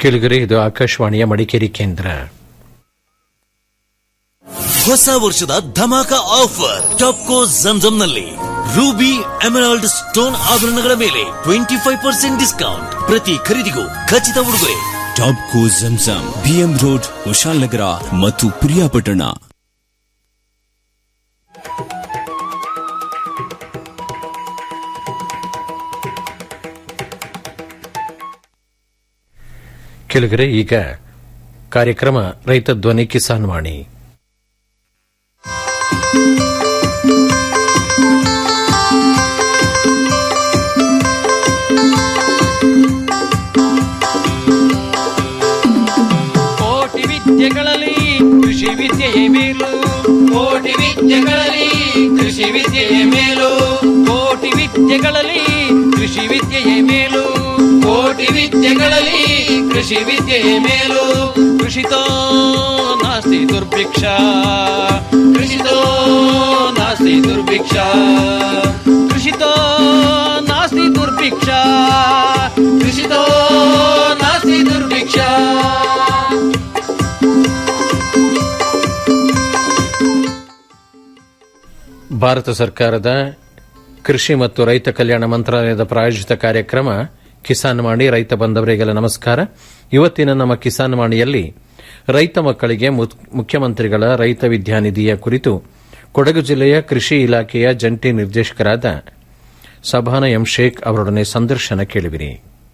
ಕೇಳಿಗರೆ ಇದು ಆಕಾಶವಾಣಿಯ ಮಡಿಕೇರಿ ಕೇಂದ್ರ ಹೊಸ ವರ್ಷದ ಧಮಾಕ ಆಫರ್ ಟಾಪ್ಕೋ ನಲ್ಲಿ ರೂಬಿ ಎಮರಾಲ್ಡ್ ಸ್ಟೋನ್ ಆಭರಣಗಳ ಮೇಲೆ ಟ್ವೆಂಟಿ ಫೈವ್ ಪರ್ಸೆಂಟ್ ಡಿಸ್ಕೌಂಟ್ ಪ್ರತಿ ಖರೀದಿಗೂ ಖಚಿತ ಉಡುಗೊರೆ ಟಾಪ್ಕೋ ಜಂಜಮ್ ಬಿಎಂ ರೋಡ್ ಕುಶಾಲನಗರ ಮತ್ತು ಪ್ರಿಯಾಪಟ್ಟಣ ಕೇಳಿಗರೆ ಈಗ ಕಾರ್ಯಕ್ರಮ ರೈತ ಧ್ವನಿ ಕಿಸಾನ್ ವಾಣಿ ಕೋಟಿ ವಿದ್ಯೆಗಳಲ್ಲಿ ಕೃಷಿ ವಿದ್ಯೆಯೇ ಮೇಲು ಕೋಟಿ ವಿದ್ಯೆಗಳಲ್ಲಿ ಕೃಷಿ ವಿದ್ಯೆಯೇ ಮೇಲು ಕೋಟಿ ವಿದ್ಯೆಗಳಲ್ಲಿ ಕೃಷಿ ವಿದ್ಯೆಯೇ ಮೇಲು ಕೋಟಿ ವಿದ್ಯೆಗಳಲ್ಲಿ ಕೃಷಿ ವಿದ್ಯೆಯೇ ಮೇಲು ಕೃಷಿತೋ ನಾಸ್ತಿ ದುರ್ಭಿಕ್ಷ ಕೃಷಿತೋ ನಾಸ್ತಿ ದುರ್ಭಿಕ್ಷ ಕೃಷಿತೋ ನಾಸ್ತಿ ದುರ್ಭಿಕ್ಷ ಕೃಷಿತೋ ನಾಸ್ತಿ ದುರ್ಭಿಕ್ಷ ಭಾರತ ಸರ್ಕಾರದ ಕೃಷಿ ಮತ್ತು ರೈತ ಕಲ್ಯಾಣ ಮಂತ್ರಾಲಯದ ಪ್ರಾಯೋಜಿತ ಕಾರ್ಯಕ್ರಮ ಕಿಸಾನ್ ವಾಣಿ ರೈತ ಬಂಧವರಿಗೆಲ್ಲ ನಮಸ್ಕಾರ ಇವತ್ತಿನ ನಮ್ಮ ಕಿಸಾನ್ ವಾಣಿಯಲ್ಲಿ ರೈತ ಮಕ್ಕಳಿಗೆ ಮು- ಮುಖ್ಯಮಂತ್ರಿಗಳ ರೈತ ವಿದ್ಯಾನಿಧಿಯ ಕುರಿತು ಕೊಡಗು ಜಿಲ್ಲೆಯ ಕೃಷಿ ಇಲಾಖೆಯ ಜಂಟಿ ನಿರ್ದೇಶಕರಾದ ಸಭಾನ ಎಂ ಶೇಖ್ ಅವರೊಡನೆ ಸಂದರ್ಶನ ಕೇಳುವಿರಿ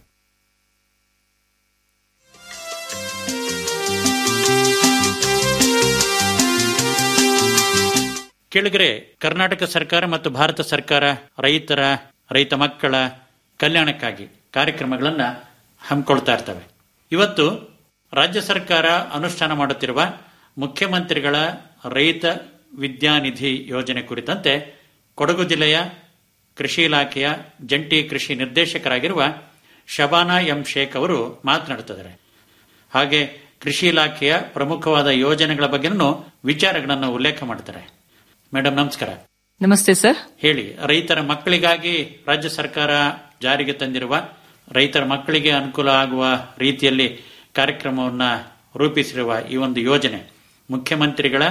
ಕೆಳಗರೆ ಕರ್ನಾಟಕ ಸರ್ಕಾರ ಮತ್ತು ಭಾರತ ಸರ್ಕಾರ ರೈತರ ರೈತ ಮಕ್ಕಳ ಕಲ್ಯಾಣಕ್ಕಾಗಿ ಕಾರ್ಯಕ್ರಮಗಳನ್ನು ಹಮ್ಮಿಕೊಳ್ತಾ ಇರ್ತವೆ ಇವತ್ತು ರಾಜ್ಯ ಸರ್ಕಾರ ಅನುಷ್ಠಾನ ಮಾಡುತ್ತಿರುವ ಮುಖ್ಯಮಂತ್ರಿಗಳ ರೈತ ವಿದ್ಯಾನಿಧಿ ಯೋಜನೆ ಕುರಿತಂತೆ ಕೊಡಗು ಜಿಲ್ಲೆಯ ಕೃಷಿ ಇಲಾಖೆಯ ಜಂಟಿ ಕೃಷಿ ನಿರ್ದೇಶಕರಾಗಿರುವ ಶಬಾನಾ ಎಂ ಶೇಖ್ ಅವರು ಮಾತನಾಡುತ್ತಿದ್ದಾರೆ ಹಾಗೆ ಕೃಷಿ ಇಲಾಖೆಯ ಪ್ರಮುಖವಾದ ಯೋಜನೆಗಳ ಬಗ್ಗೆನೂ ವಿಚಾರಗಳನ್ನು ಉಲ್ಲೇಖ ಮಾಡ್ತಾರೆ ಮೇಡಮ್ ನಮಸ್ಕಾರ ನಮಸ್ತೆ ಸರ್ ಹೇಳಿ ರೈತರ ಮಕ್ಕಳಿಗಾಗಿ ರಾಜ್ಯ ಸರ್ಕಾರ ಜಾರಿಗೆ ತಂದಿರುವ ರೈತರ ಮಕ್ಕಳಿಗೆ ಅನುಕೂಲ ಆಗುವ ರೀತಿಯಲ್ಲಿ ಕಾರ್ಯಕ್ರಮವನ್ನ ರೂಪಿಸಿರುವ ಈ ಒಂದು ಯೋಜನೆ ಮುಖ್ಯಮಂತ್ರಿಗಳ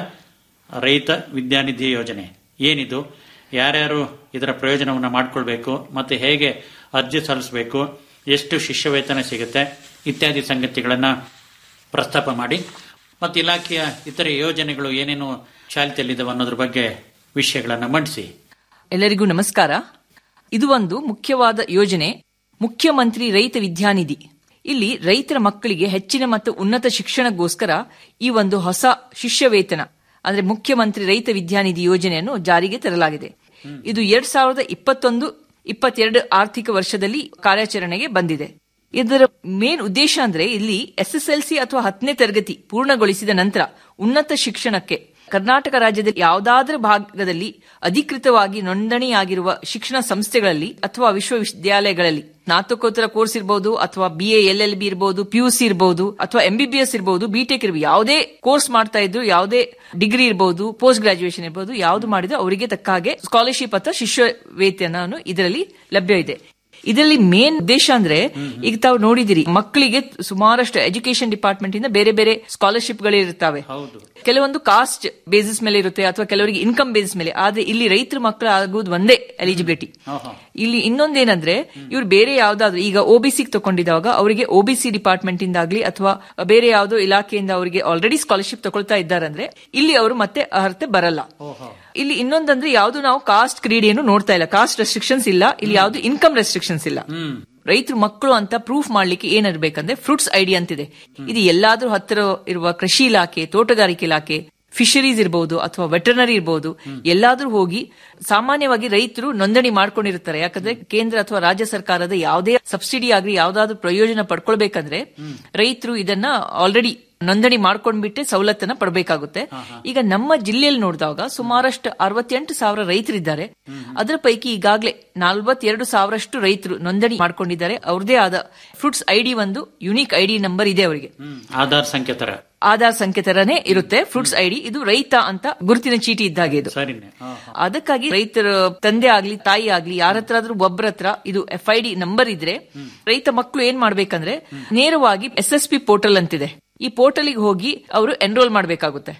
ರೈತ ವಿದ್ಯಾನಿಧಿ ಯೋಜನೆ ಏನಿದು ಯಾರ್ಯಾರು ಇದರ ಪ್ರಯೋಜನವನ್ನು ಮಾಡಿಕೊಳ್ಬೇಕು ಮತ್ತೆ ಹೇಗೆ ಅರ್ಜಿ ಸಲ್ಲಿಸಬೇಕು ಎಷ್ಟು ಶಿಷ್ಯ ವೇತನ ಸಿಗುತ್ತೆ ಇತ್ಯಾದಿ ಸಂಗತಿಗಳನ್ನ ಪ್ರಸ್ತಾಪ ಮಾಡಿ ಮತ್ತು ಇಲಾಖೆಯ ಇತರೆ ಯೋಜನೆಗಳು ಏನೇನು ಚಾಲ್ತಿಯಲ್ಲಿದ್ದಾವೆ ಅನ್ನೋದ್ರ ಬಗ್ಗೆ ವಿಷಯಗಳನ್ನ ಮಂಡಿಸಿ ಎಲ್ಲರಿಗೂ ನಮಸ್ಕಾರ ಇದು ಒಂದು ಮುಖ್ಯವಾದ ಯೋಜನೆ ಮುಖ್ಯಮಂತ್ರಿ ರೈತ ವಿದ್ಯಾನಿಧಿ ಇಲ್ಲಿ ರೈತರ ಮಕ್ಕಳಿಗೆ ಹೆಚ್ಚಿನ ಮತ್ತು ಉನ್ನತ ಶಿಕ್ಷಣಕ್ಕೋಸ್ಕರ ಈ ಒಂದು ಹೊಸ ಶಿಷ್ಯ ವೇತನ ಅಂದ್ರೆ ಮುಖ್ಯಮಂತ್ರಿ ರೈತ ವಿದ್ಯಾನಿಧಿ ಯೋಜನೆಯನ್ನು ಜಾರಿಗೆ ತರಲಾಗಿದೆ ಇದು ಎರಡ್ ಸಾವಿರದ ಇಪ್ಪತ್ತೊಂದು ಇಪ್ಪತ್ತೆರಡು ಆರ್ಥಿಕ ವರ್ಷದಲ್ಲಿ ಕಾರ್ಯಾಚರಣೆಗೆ ಬಂದಿದೆ ಇದರ ಮೇನ್ ಉದ್ದೇಶ ಅಂದ್ರೆ ಇಲ್ಲಿ ಎಸ್ಎಸ್ಎಲ್ಸಿ ಅಥವಾ ಹತ್ತನೇ ತರಗತಿ ಪೂರ್ಣಗೊಳಿಸಿದ ನಂತರ ಉನ್ನತ ಶಿಕ್ಷಣಕ್ಕೆ ಕರ್ನಾಟಕ ರಾಜ್ಯದ ಯಾವುದಾದರೂ ಭಾಗದಲ್ಲಿ ಅಧಿಕೃತವಾಗಿ ನೋಂದಣಿಯಾಗಿರುವ ಶಿಕ್ಷಣ ಸಂಸ್ಥೆಗಳಲ್ಲಿ ಅಥವಾ ವಿಶ್ವವಿದ್ಯಾಲಯಗಳಲ್ಲಿ ಸ್ನಾತಕೋತ್ತರ ಕೋರ್ಸ್ ಇರಬಹುದು ಅಥವಾ B A L L B ಇರಬಹುದು ಪಿಯುಸಿ ಇರಬಹುದು ಅಥವಾ ಎಂಬಿಬಿಎಸ್ ಇರಬಹುದು ಬಿಟೆಕ್ ಇರಬಹುದು ಯಾವುದೇ ಕೋರ್ಸ್ ಮಾಡ್ತಾ ಇದ್ರು ಯಾವುದೇ ಡಿಗ್ರಿ ಇರಬಹುದು ಪೋಸ್ಟ್ ಗ್ರಾಜುಯೇಷನ್ ಇರಬಹುದು ಯಾವುದು ಮಾಡಿದ್ರು ಅವರಿಗೆ ತಕ್ಕ ಹಾಗೆ ಸ್ಕಾಲರ್ಶಿಪ್ ಅಥವಾ ಶಿಷ್ಯ ವೇತನ ಇದರಲ್ಲಿ ಲಭ್ಯ ಇದೆ ಇದರಲ್ಲಿ ಮೇನ್ ಉದ್ದೇಶ ಅಂದ್ರೆ ಈಗ ತಾವು ನೋಡಿದಿರಿ ಮಕ್ಕಳಿಗೆ ಸುಮಾರಷ್ಟು ಎಜುಕೇಶನ್ ಡಿಪಾರ್ಟ್ಮೆಂಟ್ ಇಂದ ಬೇರೆ ಬೇರೆ ಸ್ಕಾಲರ್ಶಿಪ್ ಗಳು ಇರುತ್ತವೆ ಕೆಲವೊಂದು ಕಾಸ್ಟ್ ಬೇಸಿಸ್ ಮೇಲೆ ಇರುತ್ತೆ ಅಥವಾ ಕೆಲವರಿಗೆ ಇನ್ಕಮ್ ಬೇಸಿಸ್ ಮೇಲೆ ಆದ್ರೆ ಇಲ್ಲಿ ರೈತರ ಮಕ್ಕಳು ಆಗುವುದು ಒಂದೇ ಎಲಿಜಿಬಿಲಿಟಿ ಇಲ್ಲಿ ಇನ್ನೊಂದೇನಂದ್ರೆ ಇವ್ರು ಬೇರೆ ಯಾವ್ದಾದ್ರು ಈಗ ಒಬಿಸಿ ತಗೊಂಡಿದಾಗ ಅವರಿಗೆ ಒಬಿಸಿ ಡಿಪಾರ್ಟ್ಮೆಂಟ್ ಇಂದಾಗ್ಲಿ ಅಥವಾ ಬೇರೆ ಯಾವುದೋ ಇಲಾಖೆಯಿಂದ ಅವರಿಗೆ ಆಲ್ರೆಡಿ ಸ್ಕಾಲರ್ಶಿಪ್ ತಗೊಳ್ತಾ ಇದ್ದಾರಂದ್ರೆ ಇಲ್ಲಿ ಅವರು ಮತ್ತೆ ಅರ್ಹತೆ ಬರಲ್ಲ ಇಲ್ಲಿ ಇನ್ನೊಂದಂದ್ರೆ ಯಾವ್ದು ನಾವು ಕಾಸ್ಟ್ ಕ್ರೀಡೆಯನ್ನು ನೋಡ್ತಾ ಇಲ್ಲ ಕಾಸ್ಟ್ ರೆಸ್ಟ್ರಿಕ್ಷನ್ಸ್ ಇಲ್ಲ ಇಲ್ಲಿ ಯಾವ್ದು ಇನ್ಕಮ್ ರೆಸ್ಟ್ರಿಕ್ಷನ್ಸ್ ಇಲ್ಲ ರೈತರು ಮಕ್ಕಳು ಅಂತ ಪ್ರೂಫ್ ಮಾಡ್ಲಿಕ್ಕೆ ಏನಿರ್ಬೇಕಂದ್ರೆ ಫ್ರೂಟ್ಸ್ ಐಡಿ ಅಂತಿದೆ ಇದು ಎಲ್ಲಾದ್ರೂ ಹತ್ತಿರ ಇರುವ ಕೃಷಿ ಇಲಾಖೆ ತೋಟಗಾರಿಕೆ ಇಲಾಖೆ ಫಿಶರೀಸ್ ಇರಬಹುದು ಅಥವಾ ವೆಟರ್ನರಿ ಇರಬಹುದು ಎಲ್ಲಾದ್ರೂ ಹೋಗಿ ಸಾಮಾನ್ಯವಾಗಿ ರೈತರು ನೋಂದಣಿ ಮಾಡ್ಕೊಂಡಿರ್ತಾರೆ ಯಾಕಂದ್ರೆ ಕೇಂದ್ರ ಅಥವಾ ರಾಜ್ಯ ಸರ್ಕಾರದ ಯಾವುದೇ ಸಬ್ಸಿಡಿ ಆಗ್ಲಿ ಯಾವ್ದಾದ್ರು ಪ್ರಯೋಜನ ಪಡ್ಕೊಳ್ಬೇಕಂದ್ರೆ ರೈತರು ಇದನ್ನ ಆಲ್ರೆಡಿ ನೋಂದಣಿ ಮಾಡ್ಕೊಂಡ್ಬಿಟ್ಟೆ ಸವಲತ್ತನ್ನ ಪಡಬೇಕಾಗುತ್ತೆ ಈಗ ನಮ್ಮ ಜಿಲ್ಲೆಯಲ್ಲಿ ನೋಡಿದಾಗ ಸುಮಾರಷ್ಟು ಅರವತ್ತೆಂಟು ಸಾವಿರ ರೈತರಿದ್ದಾರೆ ಅದರ ಪೈಕಿ ಈಗಾಗಲೇ ನಲ್ವತ್ತೆರಡು ಸಾವಿರಷ್ಟು ರೈತರು ನೋಂದಣಿ ಮಾಡ್ಕೊಂಡಿದ್ದಾರೆ ಅವ್ರದೇ ಆದ ಫ್ರೂಟ್ಸ್ ಐಡಿ ಒಂದು ಯುನಿಕ್ ಐಡಿ ನಂಬರ್ ಇದೆ ಅವರಿಗೆ ಹ್ಮ್. ಆಧಾರ್ ಸಂಖ್ಯೆ ತರ ಆಧಾರ್ ಸಂಖ್ಯೆ ತರನೇ ಇರುತ್ತೆ ಫ್ರೂಟ್ಸ್ ಐಡಿ ಇದು ರೈತ ಅಂತ ಗುರುತಿನ ಚೀಟಿ ಇದ್ದಾಗೆ ಇದು ಸರಿನೆ ಹಾ, ಹಾ. ಅದಕ್ಕಾಗಿ ರೈತರ ತಂದೆ ಆಗ್ಲಿ ತಾಯಿ ಆಗ್ಲಿ ಯಾರ ಹತ್ರ ಆದ್ರೂ ಒಬ್ಬರ ಹತ್ರ ಇದು ಎಫ್ ಐ ಡಿ ನಂಬರ್ ಇದ್ರೆ ರೈತ ಮಕ್ಕಳು ಏನ್ ಮಾಡ್ಬೇಕಂದ್ರೆ ನೇರವಾಗಿ ಎಸ್ ಎಸ್ ಪಿ ಪೋರ್ಟಲ್ ಅಂತಿದೆ ಈ ಪೋರ್ಟಲ್ಗೆ ಹೋಗಿ ಅವರು ಎನ್ರೋಲ್ ಮಾಡ್ಬೇಕಾಗುತ್ತೆ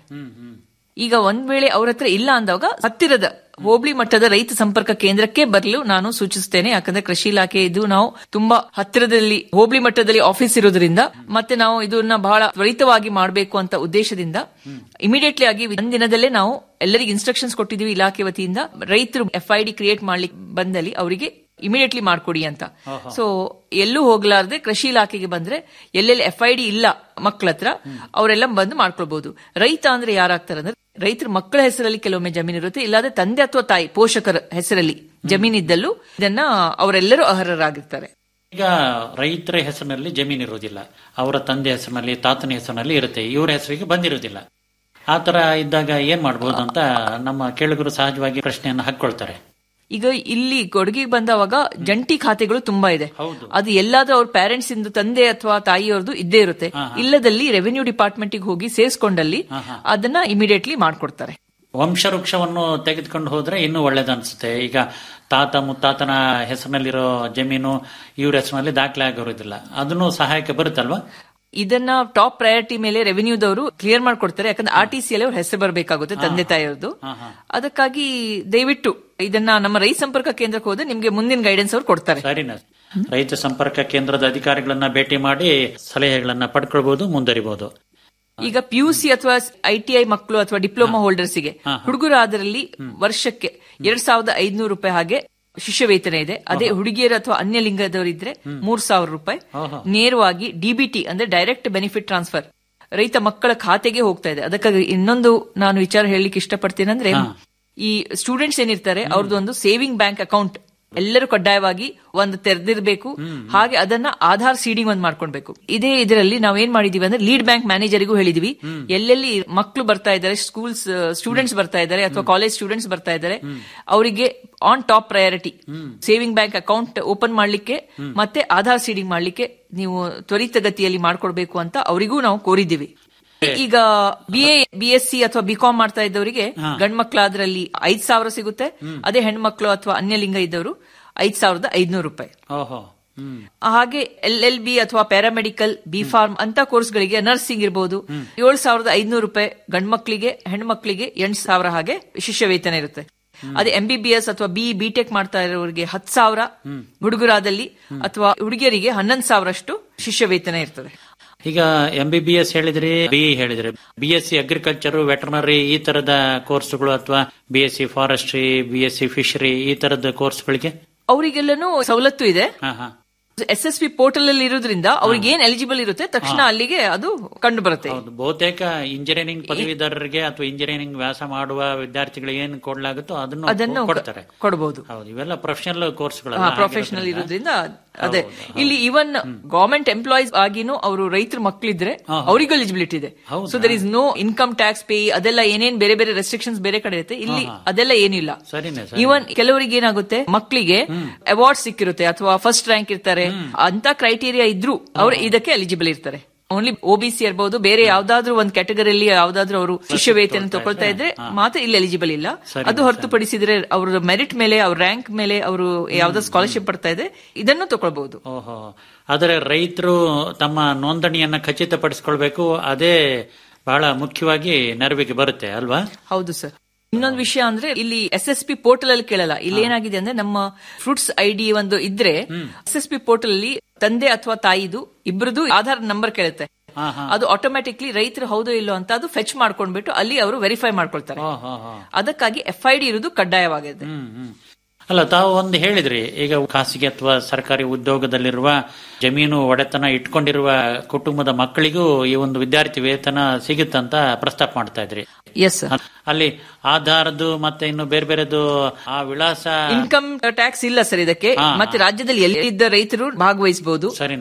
ಈಗ ಒಂದ್ ವೇಳೆ ಅವ್ರ ಹತ್ರ ಇಲ್ಲ ಅಂದಾಗ ಹತ್ತಿರದ ಹೋಬಳಿ ಮಟ್ಟದ ರೈತ ಸಂಪರ್ಕ ಕೇಂದ್ರಕ್ಕೆ ಬರಲು ನಾನು ಸೂಚಿಸುತ್ತೇನೆ ಯಾಕಂದ್ರೆ ಕೃಷಿ ಇಲಾಖೆ ಇದು ನಾವು ತುಂಬಾ ಹತ್ತಿರದಲ್ಲಿ ಹೋಬಳಿ ಮಟ್ಟದಲ್ಲಿ ಆಫೀಸ್ ಇರೋದ್ರಿಂದ ಮತ್ತೆ ನಾವು ಇದನ್ನ ಬಹಳ ತ್ವರಿತವಾಗಿ ಮಾಡಬೇಕು ಅಂತ ಉದ್ದೇಶದಿಂದ ಇಮಿಡಿಯೇಟ್ಲಿ ಆಗಿ ಒಂದ್ ದಿನದಲ್ಲೇ ನಾವು ಎಲ್ಲರಿಗೆ ಇನ್ಸ್ಟ್ರಕ್ಷನ್ಸ್ ಕೊಟ್ಟಿದೀವಿ ಇಲಾಖೆ ವತಿಯಿಂದ ರೈತರು ಎಫ್ ಐ ಡಿ ಕ್ರಿಯೇಟ್ ಮಾಡ್ಲಿಕ್ಕೆ ಬಂದಲ್ಲಿ ಅವರಿಗೆ ಇಮಿಡಿಯೇಟ್ಲಿ ಮಾಡ್ಕೊಡಿ ಅಂತ ಸೊ ಎಲ್ಲೂ ಹೋಗ್ಲಾರ್ದೆ ಕೃಷಿ ಇಲಾಖೆಗೆ ಬಂದ್ರೆ ಎಲ್ಲೆಲ್ಲಿ ಎಫ್ ಐ ಡಿ ಇಲ್ಲ ಮಕ್ಕಳ ಹತ್ರ ಅವರೆಲ್ಲ ಬಂದು ಮಾಡ್ಕೊಳ್ಬಹುದು ರೈತ ಅಂದ್ರೆ ಯಾರಾಗ್ತಾರೆ ಅಂದ್ರೆ ರೈತರ ಮಕ್ಕಳ ಹೆಸರಲ್ಲಿ ಕೆಲವೊಮ್ಮೆ ಜಮೀನು ಇರುತ್ತೆ ಇಲ್ಲಾದ್ರೆ ತಂದೆ ಅಥವಾ ತಾಯಿ ಪೋಷಕರ ಹೆಸರಲ್ಲಿ ಜಮೀನಿದ್ದಲ್ಲೂ ಇದನ್ನ ಅವರೆಲ್ಲರೂ ಅರ್ಹರಾಗಿರ್ತಾರೆ ಈಗ ರೈತರ ಹೆಸರಿನಲ್ಲಿ ಜಮೀನು ಇರುವುದಿಲ್ಲ ಅವರ ತಂದೆ ಹೆಸರಿನಲ್ಲಿ ತಾತನ ಹೆಸರಿನಲ್ಲಿ ಇರುತ್ತೆ ಇವರ ಹೆಸರಿಗೆ ಬಂದಿರುವುದಿಲ್ಲ ಆ ತರ ಇದ್ದಾಗ ಏನ್ ಮಾಡಬಹುದು ಅಂತ ನಮ್ಮ ಕೇಳುಗರು ಸಹಜವಾಗಿ ಪ್ರಶ್ನೆಯನ್ನು ಹಾಕೊಳ್ತಾರೆ ಈಗ ಇಲ್ಲಿ ಕೊಡಗಿಗೆ ಬಂದವಾಗ ಜಂಟಿ ಖಾತೆಗಳು ತುಂಬಾ ಇದೆ ಹೌದು. ಅದು ಎಲ್ಲಾದ್ರೂ ಅವ್ರ ಪೇರೆಂಟ್ಸ್ ಇಂದು ತಂದೆ ಅಥವಾ ತಾಯಿಯವ್ರದ್ದು ಇದ್ದೇ ಇರುತ್ತೆ ಇಲ್ಲದಲ್ಲಿ ರೆವೆನ್ಯೂ ಡಿಪಾರ್ಟ್ಮೆಂಟ್ಗೆ ಹೋಗಿ ಸೇರಿಸ್ಕೊಂಡಲ್ಲಿ ಅದನ್ನ ಇಮಿಡಿಯೇಟ್ಲಿ ಮಾಡ್ಕೊಡ್ತಾರೆ ವಂಶವೃಕ್ಷವನ್ನು ತೆಗೆದುಕೊಂಡು ಹೋದ್ರೆ ಇನ್ನೂ ಒಳ್ಳೇದು ಅನ್ಸುತ್ತೆ ಈಗ ತಾತ ಮುತ್ತಾತನ ಹೆಸರಿನಲ್ಲಿರೋ ಜಮೀನು ಇವ್ರ ಹೆಸರಿನಲ್ಲಿ ದಾಖಲೆ ಆಗಿರೋದಿಲ್ಲ ಅದನ್ನು ಸಹಾಯಕ್ಕೆ ಬರುತ್ತಲ್ವಾ ಇದನ್ನ ಟಾಪ್ ಪ್ರಯಾರಿಟಿ ಮೇಲೆ ರೆವೆನ್ಯೂದವರು ಕ್ಲಿಯರ್ ಮಾಡ್ಕೊಡ್ತಾರೆ ಯಾಕಂದ್ರೆ ಆರ್ ಟಿ ಸಿ ಅಲ್ಲಿ ಅವ್ರ ಹೆಸರು ಬರಬೇಕಾಗುತ್ತೆ ತಂದೆ ತಾಯಿಯವ್ರದ್ದು ಅದಕ್ಕಾಗಿ ದಯವಿಟ್ಟು ಇದನ್ನ ನಮ್ಮ ರೈತ ಸಂಪರ್ಕ ಕೇಂದ್ರಕ್ಕೆ ಹೋದ್ರೆ ನಿಮ್ಗೆ ಮುಂದಿನ ಗೈಡೆನ್ಸ್ ಅವ್ರು ಕೊಡ್ತಾರೆ ಸರಿನಾ ರೈತ ಸಂಪರ್ಕ ಕೇಂದ್ರದ ಅಧಿಕಾರಿಗಳನ್ನ ಭೇಟಿ ಮಾಡಿ ಸಲಹೆಗಳನ್ನ ಪಡ್ಕೊಳ್ಬಹುದು ಮುಂದುವರಿಬಹುದು ಈಗ ಪಿಯುಸಿ ಅಥವಾ ಐಟಿಐ ಮಕ್ಕಳು ಅಥವಾ ಡಿಪ್ಲೊಮಾ ಹೋಲ್ಡರ್ಸ್ಗೆ ಹುಡುಗರಾದರಲ್ಲಿ ವರ್ಷಕ್ಕೆ ಎರಡ್ ಸಾವಿರದ ಐದ್ನೂರು ರೂಪಾಯಿ ಹಾಗೆ ಶಿಷ್ಯ ವೇತನ ಇದೆ ಅದೇ ಹುಡುಗಿಯರು ಅಥವಾ ಅನ್ಯ ಲಿಂಗದವರಿದ್ರೆ ಮೂರ್ ಸಾವಿರ ರೂಪಾಯಿ ನೇರವಾಗಿ ಡಿಬಿಟಿ ಅಂದ್ರೆ ಡೈರೆಕ್ಟ್ ಬೆನಿಫಿಟ್ ಟ್ರಾನ್ಸ್ಫರ್ ರೈತ ಮಕ್ಕಳ ಖಾತೆಗೆ ಹೋಗ್ತಾ ಇದೆ ಅದಕ್ಕಾಗಿ ಇನ್ನೊಂದು ನಾನು ವಿಚಾರ ಹೇಳಲಿಕ್ಕೆ ಇಷ್ಟಪಡ್ತೀನಿ ಅಂದ್ರೆ ಈ ಸ್ಟೂಡೆಂಟ್ಸ್ ಏನಿರ್ತಾರೆ ಅವ್ರದ್ದು ಒಂದು ಸೇವಿಂಗ್ ಬ್ಯಾಂಕ್ ಅಕೌಂಟ್ ಎಲ್ಲರೂ ಕಡ್ಡಾಯವಾಗಿ ಒಂದು ತೆರೆದಿರ್ಬೇಕು ಹಾಗೆ ಅದನ್ನ ಆಧಾರ್ ಸೀಡಿಂಗ್ ಒಂದು ಮಾಡ್ಕೊಳ್ಬೇಕು ಇದೇ ಇದರಲ್ಲಿ ನಾವ್ ಏನ್ ಮಾಡಿದೀವಿ ಅಂದ್ರೆ ಲೀಡ್ ಬ್ಯಾಂಕ್ ಮ್ಯಾನೇಜರಿಗೂ ಹೇಳಿದೀವಿ ಎಲ್ಲೆಲ್ಲಿ ಮಕ್ಕಳು ಬರ್ತಾ ಇದ್ದಾರೆ ಸ್ಕೂಲ್ಸ್ ಸ್ಟೂಡೆಂಟ್ಸ್ ಬರ್ತಾ ಇದ್ದಾರೆ ಅಥವಾ ಕಾಲೇಜ್ ಸ್ಟೂಡೆಂಟ್ಸ್ ಬರ್ತಾ ಇದ್ದಾರೆ ಅವರಿಗೆ on top priority saving bank account open ಮಾಡ್ಲಿಕ್ಕೆ ಮತ್ತೆ ಆಧಾರ್ ಸೀಡಿಂಗ್ ಮಾಡ್ಲಿಕ್ಕೆ ನೀವು ತ್ವರಿತಗತಿಯಲ್ಲಿ ಮಾಡ್ಕೊಡ್ಬೇಕು ಅಂತ ಅವರಿಗೂ ನಾವು ಕೋರಿದ್ದೀವಿ ಈಗ B A B S C ಅಥವಾ ಬಿ ಕಾಮ್ ಮಾಡ್ತಾ ಇದ್ದವರಿಗೆ ಗಂಡ್ಮಕ್ಳಾದ್ರಲ್ಲಿ ಐದ್ ಸಾವಿರ ಸಿಗುತ್ತೆ ಅದೇ ಹೆಣ್ಮಕ್ಳು ಅಥವಾ ಅನ್ಯ ಲಿಂಗ ಇದ್ದವರು ಐದ್ ಸಾವಿರದ ಐದ್ನೂರು ರೂಪಾಯಿ ಓಹೋ ಹ್ಮ್ ಹಾಗೆ ಎಲ್ ಎಲ್ ಬಿ ಅಥವಾ ಪ್ಯಾರಾಮೆಡಿಕಲ್ ಬಿ ಫಾರ್ಮ್ ಅಂತ ಕೋರ್ಸ್ಗಳಿಗೆ ನರ್ಸಿಂಗ್ ಇರಬಹುದು ಏಳು ಸಾವಿರದ ಐದ್ನೂರು ರೂಪಾಯಿ ಗಂಡ್ಮಕ್ಳಿಗೆ ಹೆಣ್ಮಕ್ಳಿಗೆ ಎಂಟು ಸಾವಿರ ಹಾಗೆ ಶಿಷ್ಯ ವೇತನ ಇರುತ್ತೆ ಅದೇ ಎಂ ಬಿ ಬಿ ಎಸ್ ಅಥವಾ ಬಿ ಬಿ ಟೆಕ್ ಮಾಡ್ತಾ ಇರೋರಿಗೆ ಹತ್ತು ಸಾವಿರ ಹುಡುಗರಾದಲ್ಲಿ ಅಥವಾ ಹುಡುಗಿಯರಿಗೆ ಹನ್ನೊಂದು ಸಾವಿರಷ್ಟು ಶಿಷ್ಯ ವೇತನ ಇರ್ತದೆ ಈಗ ಎಂ ಬಿ ಬಿ ಎಸ್ ಹೇಳಿದ್ರಿ ಬಿ ಹೇಳಿದ್ರಿ B S C agriculture veterinary ಈ ತರದ ಕೋರ್ಸ್ಗಳು ಅಥವಾ B S C forestry B S C fishery ಈ ತರದ ಕೋರ್ಸ್ಗಳಿಗೆ ಅವರಿಗೆಲ್ಲನೂ ಸವಲತ್ತು ಇದೆ ಹಾ ಹಾ ಎಸ್ ಎಸ್ ಪಿ ಪೋರ್ಟಲ್ ಅಲ್ಲಿ ಇರೋದ್ರಿಂದ ಅವ್ರಿಗೆ ಏನ್ ಎಲಿಜಿಬಲ್ ಇರುತ್ತೆ ತಕ್ಷಣ ಅಲ್ಲಿಗೆ ಅದು ಕಂಡು ಬರುತ್ತೆ ಹೌದು ಬಹುತೇಕ ಇಂಜಿನಿಯರಿಂಗ್ ಪದವೀಧರರಿಗೆ ಅಥವಾ ಇಂಜಿನಿಯರಿಂಗ್ ವ್ಯಾಸ ಮಾಡುವ ವಿದ್ಯಾರ್ಥಿಗಳಿಗೆ ಏನು ಕೊಡ್ಲಾಗುತ್ತೋ ಅದನ್ನು ಅದನ್ನು ಕೊಡ್ತಾರೆ ಕೊಡಬಹುದು ಹೌದು ಇವೆಲ್ಲ ಪ್ರೊಫೆಷನಲ್ ಕೋರ್ಸ್ಗಳು ಪ್ರೊಫೆಷನಲ್ ಇರೋದ್ರಿಂದ ಅದೇ ಇಲ್ಲಿ ಇವನ್ ಗವರ್ಮೆಂಟ್ ಎಂಪ್ಲಾಯೀಸ್ ಆಗಿನೂ ಅವರು ರೈತರ ಮಕ್ಕಳಿದ್ರೆ ಅವರಿಗೂ ಎಲಿಜಿಬಿಲಿಟಿ ಇದೆ so there is no income tax pay ಅದೆಲ್ಲ ಏನೇನ್ ಬೇರೆ ಬೇರೆ ರೆಸ್ಟ್ರಿಕ್ಷನ್ಸ್ ಬೇರೆ ಕಡೆ ಇರುತ್ತೆ ಇಲ್ಲಿ ಅದೆಲ್ಲ ಏನಿಲ್ಲ ಸರಿನೇ ಇವನ್ ಕೆಲವರಿಗೆ ಏನಾಗುತ್ತೆ ಮಕ್ಕಳಿಗೆ ಅವಾರ್ಡ್ ಸಿಕ್ಕಿರುತ್ತೆ ಅಥವಾ ಫಸ್ಟ್ ರ್ಯಾಂಕ್ ಇರ್ತಾರೆ ಅಂತ ಕ್ರೈಟೀರಿಯಾ ಇದ್ರು ಅವ್ರು ಇದಕ್ಕೆ ಎಲಿಜಿಬಲ್ ಇರ್ತಾರೆ ಓನ್ಲಿ ಒಬಿಸಿ ಇರಬಹುದು ಬೇರೆ ಯಾವ್ದಾದ್ರು ಒಂದು ಕ್ಯಾಟಗರಿಯಲ್ಲಿ ಯಾವ್ದಾದ್ರು ಅವರು ಶಿಷ್ಯ ವೇತನ ತಗೊಳ್ತಾ ಇದ್ರೆ ಮಾತ್ರ ಇಲ್ಲಿ ಎಲಿಜಿಬಲ್ ಇಲ್ಲ ಅದು ಹೊರತುಪಡಿಸಿದ್ರೆ ಅವ್ರ ಮೆರಿಟ್ ಮೇಲೆ ಅವ್ರ ರ್ಯಾಂಕ್ ಮೇಲೆ ಅವರು ಯಾವ್ದಾದ್ರು ಸ್ಕಾಲರ್ಶಿಪ್ ಪಡ್ತಾ ಇದೆ ಇದನ್ನು ತಗೊಳ್ಬಹುದು ಓಹೋ ಆದರೆ ರೈತರು ತಮ್ಮ ನೋಂದಣಿಯನ್ನ ಖಚಿತಪಡಿಸಿಕೊಳ್ಬೇಕು ಅದೇ ಬಹಳ ಮುಖ್ಯವಾಗಿ ನೆರವಿಗೆ ಬರುತ್ತೆ ಅಲ್ವಾ ಹೌದು ಸರ್ ಇನ್ನೊಂದು ವಿಷಯ ಅಂದ್ರೆ ಇಲ್ಲಿ ಎಸ್ ಎಸ್ ಪಿ ಪೋರ್ಟಲ್ ಅಲ್ಲಿ ಕೇಳಲ್ಲ ಇಲ್ಲಿ ಏನಾಗಿದೆ ಅಂದ್ರೆ ನಮ್ಮ ಫ್ರೂಟ್ಸ್ ಐಡಿ ಒಂದು ಇದ್ರೆ ಎಸ್ ಎಸ್ ಪಿ ಪೋರ್ಟಲ್ ಅಲ್ಲಿ ತಂದೆ ಅಥವಾ ತಾಯಿದು ಇಬ್ಬರದು ಆಧಾರ್ ನಂಬರ್ ಕೇಳುತ್ತೆ ಅದು ಆಟೋಮ್ಯಾಟಿಕ್ಲಿ ರೈತರು ಹೌದೋ ಇಲ್ಲೋ ಅಂತ ಅದು ಫೆಚ್ ಮಾಡ್ಕೊಂಡ್ಬಿಟ್ಟು ಅಲ್ಲಿ ಅವರು ವೆರಿಫೈ ಮಾಡ್ಕೊಳ್ತಾರೆ ಹೋ, ಹೋ. ಅದಕ್ಕಾಗಿ ಎಫ್ ಐ ಡಿ ಇರುವುದು ಕಡ್ಡಾಯವಾಗಿದೆ ಹ್ಮ್, ಹ್ಮ್. ಅಲ್ಲ ತಾವು ಒಂದು ಹೇಳಿದ್ರಿ ಈಗ ಖಾಸಗಿ ಅಥವಾ ಸರ್ಕಾರಿ ಉದ್ಯೋಗದಲ್ಲಿರುವ ಜಮೀನು ಒಡೆತನ ಇಟ್ಕೊಂಡಿರುವ ಕುಟುಂಬದ ಮಕ್ಕಳಿಗೂ ಈ ಒಂದು ವಿದ್ಯಾರ್ಥಿ ವೇತನ ಸಿಗುತ್ತಂತ ಪ್ರಸ್ತಾಪ ಮಾಡ್ತಾ ಇದ್ರಿ ಎಸ್ ಸರ್ ಅಲ್ಲಿ ಆಧಾರದ್ದು ಮತ್ತೆ ಇನ್ನು ಬೇರೆ ಬೇರೆದು ಆ ವಿಳಾಸ ಇನ್ಕಮ್ ಟ್ಯಾಕ್ಸ್ ಇಲ್ಲ ಸರ್ ಇದಕ್ಕೆ ಮತ್ತೆ ರಾಜ್ಯದಲ್ಲಿ ಎಲ್ಲಿದ್ದ ರೈತರು ಭಾಗವಹಿಸಬಹುದು ಸರಿನೇ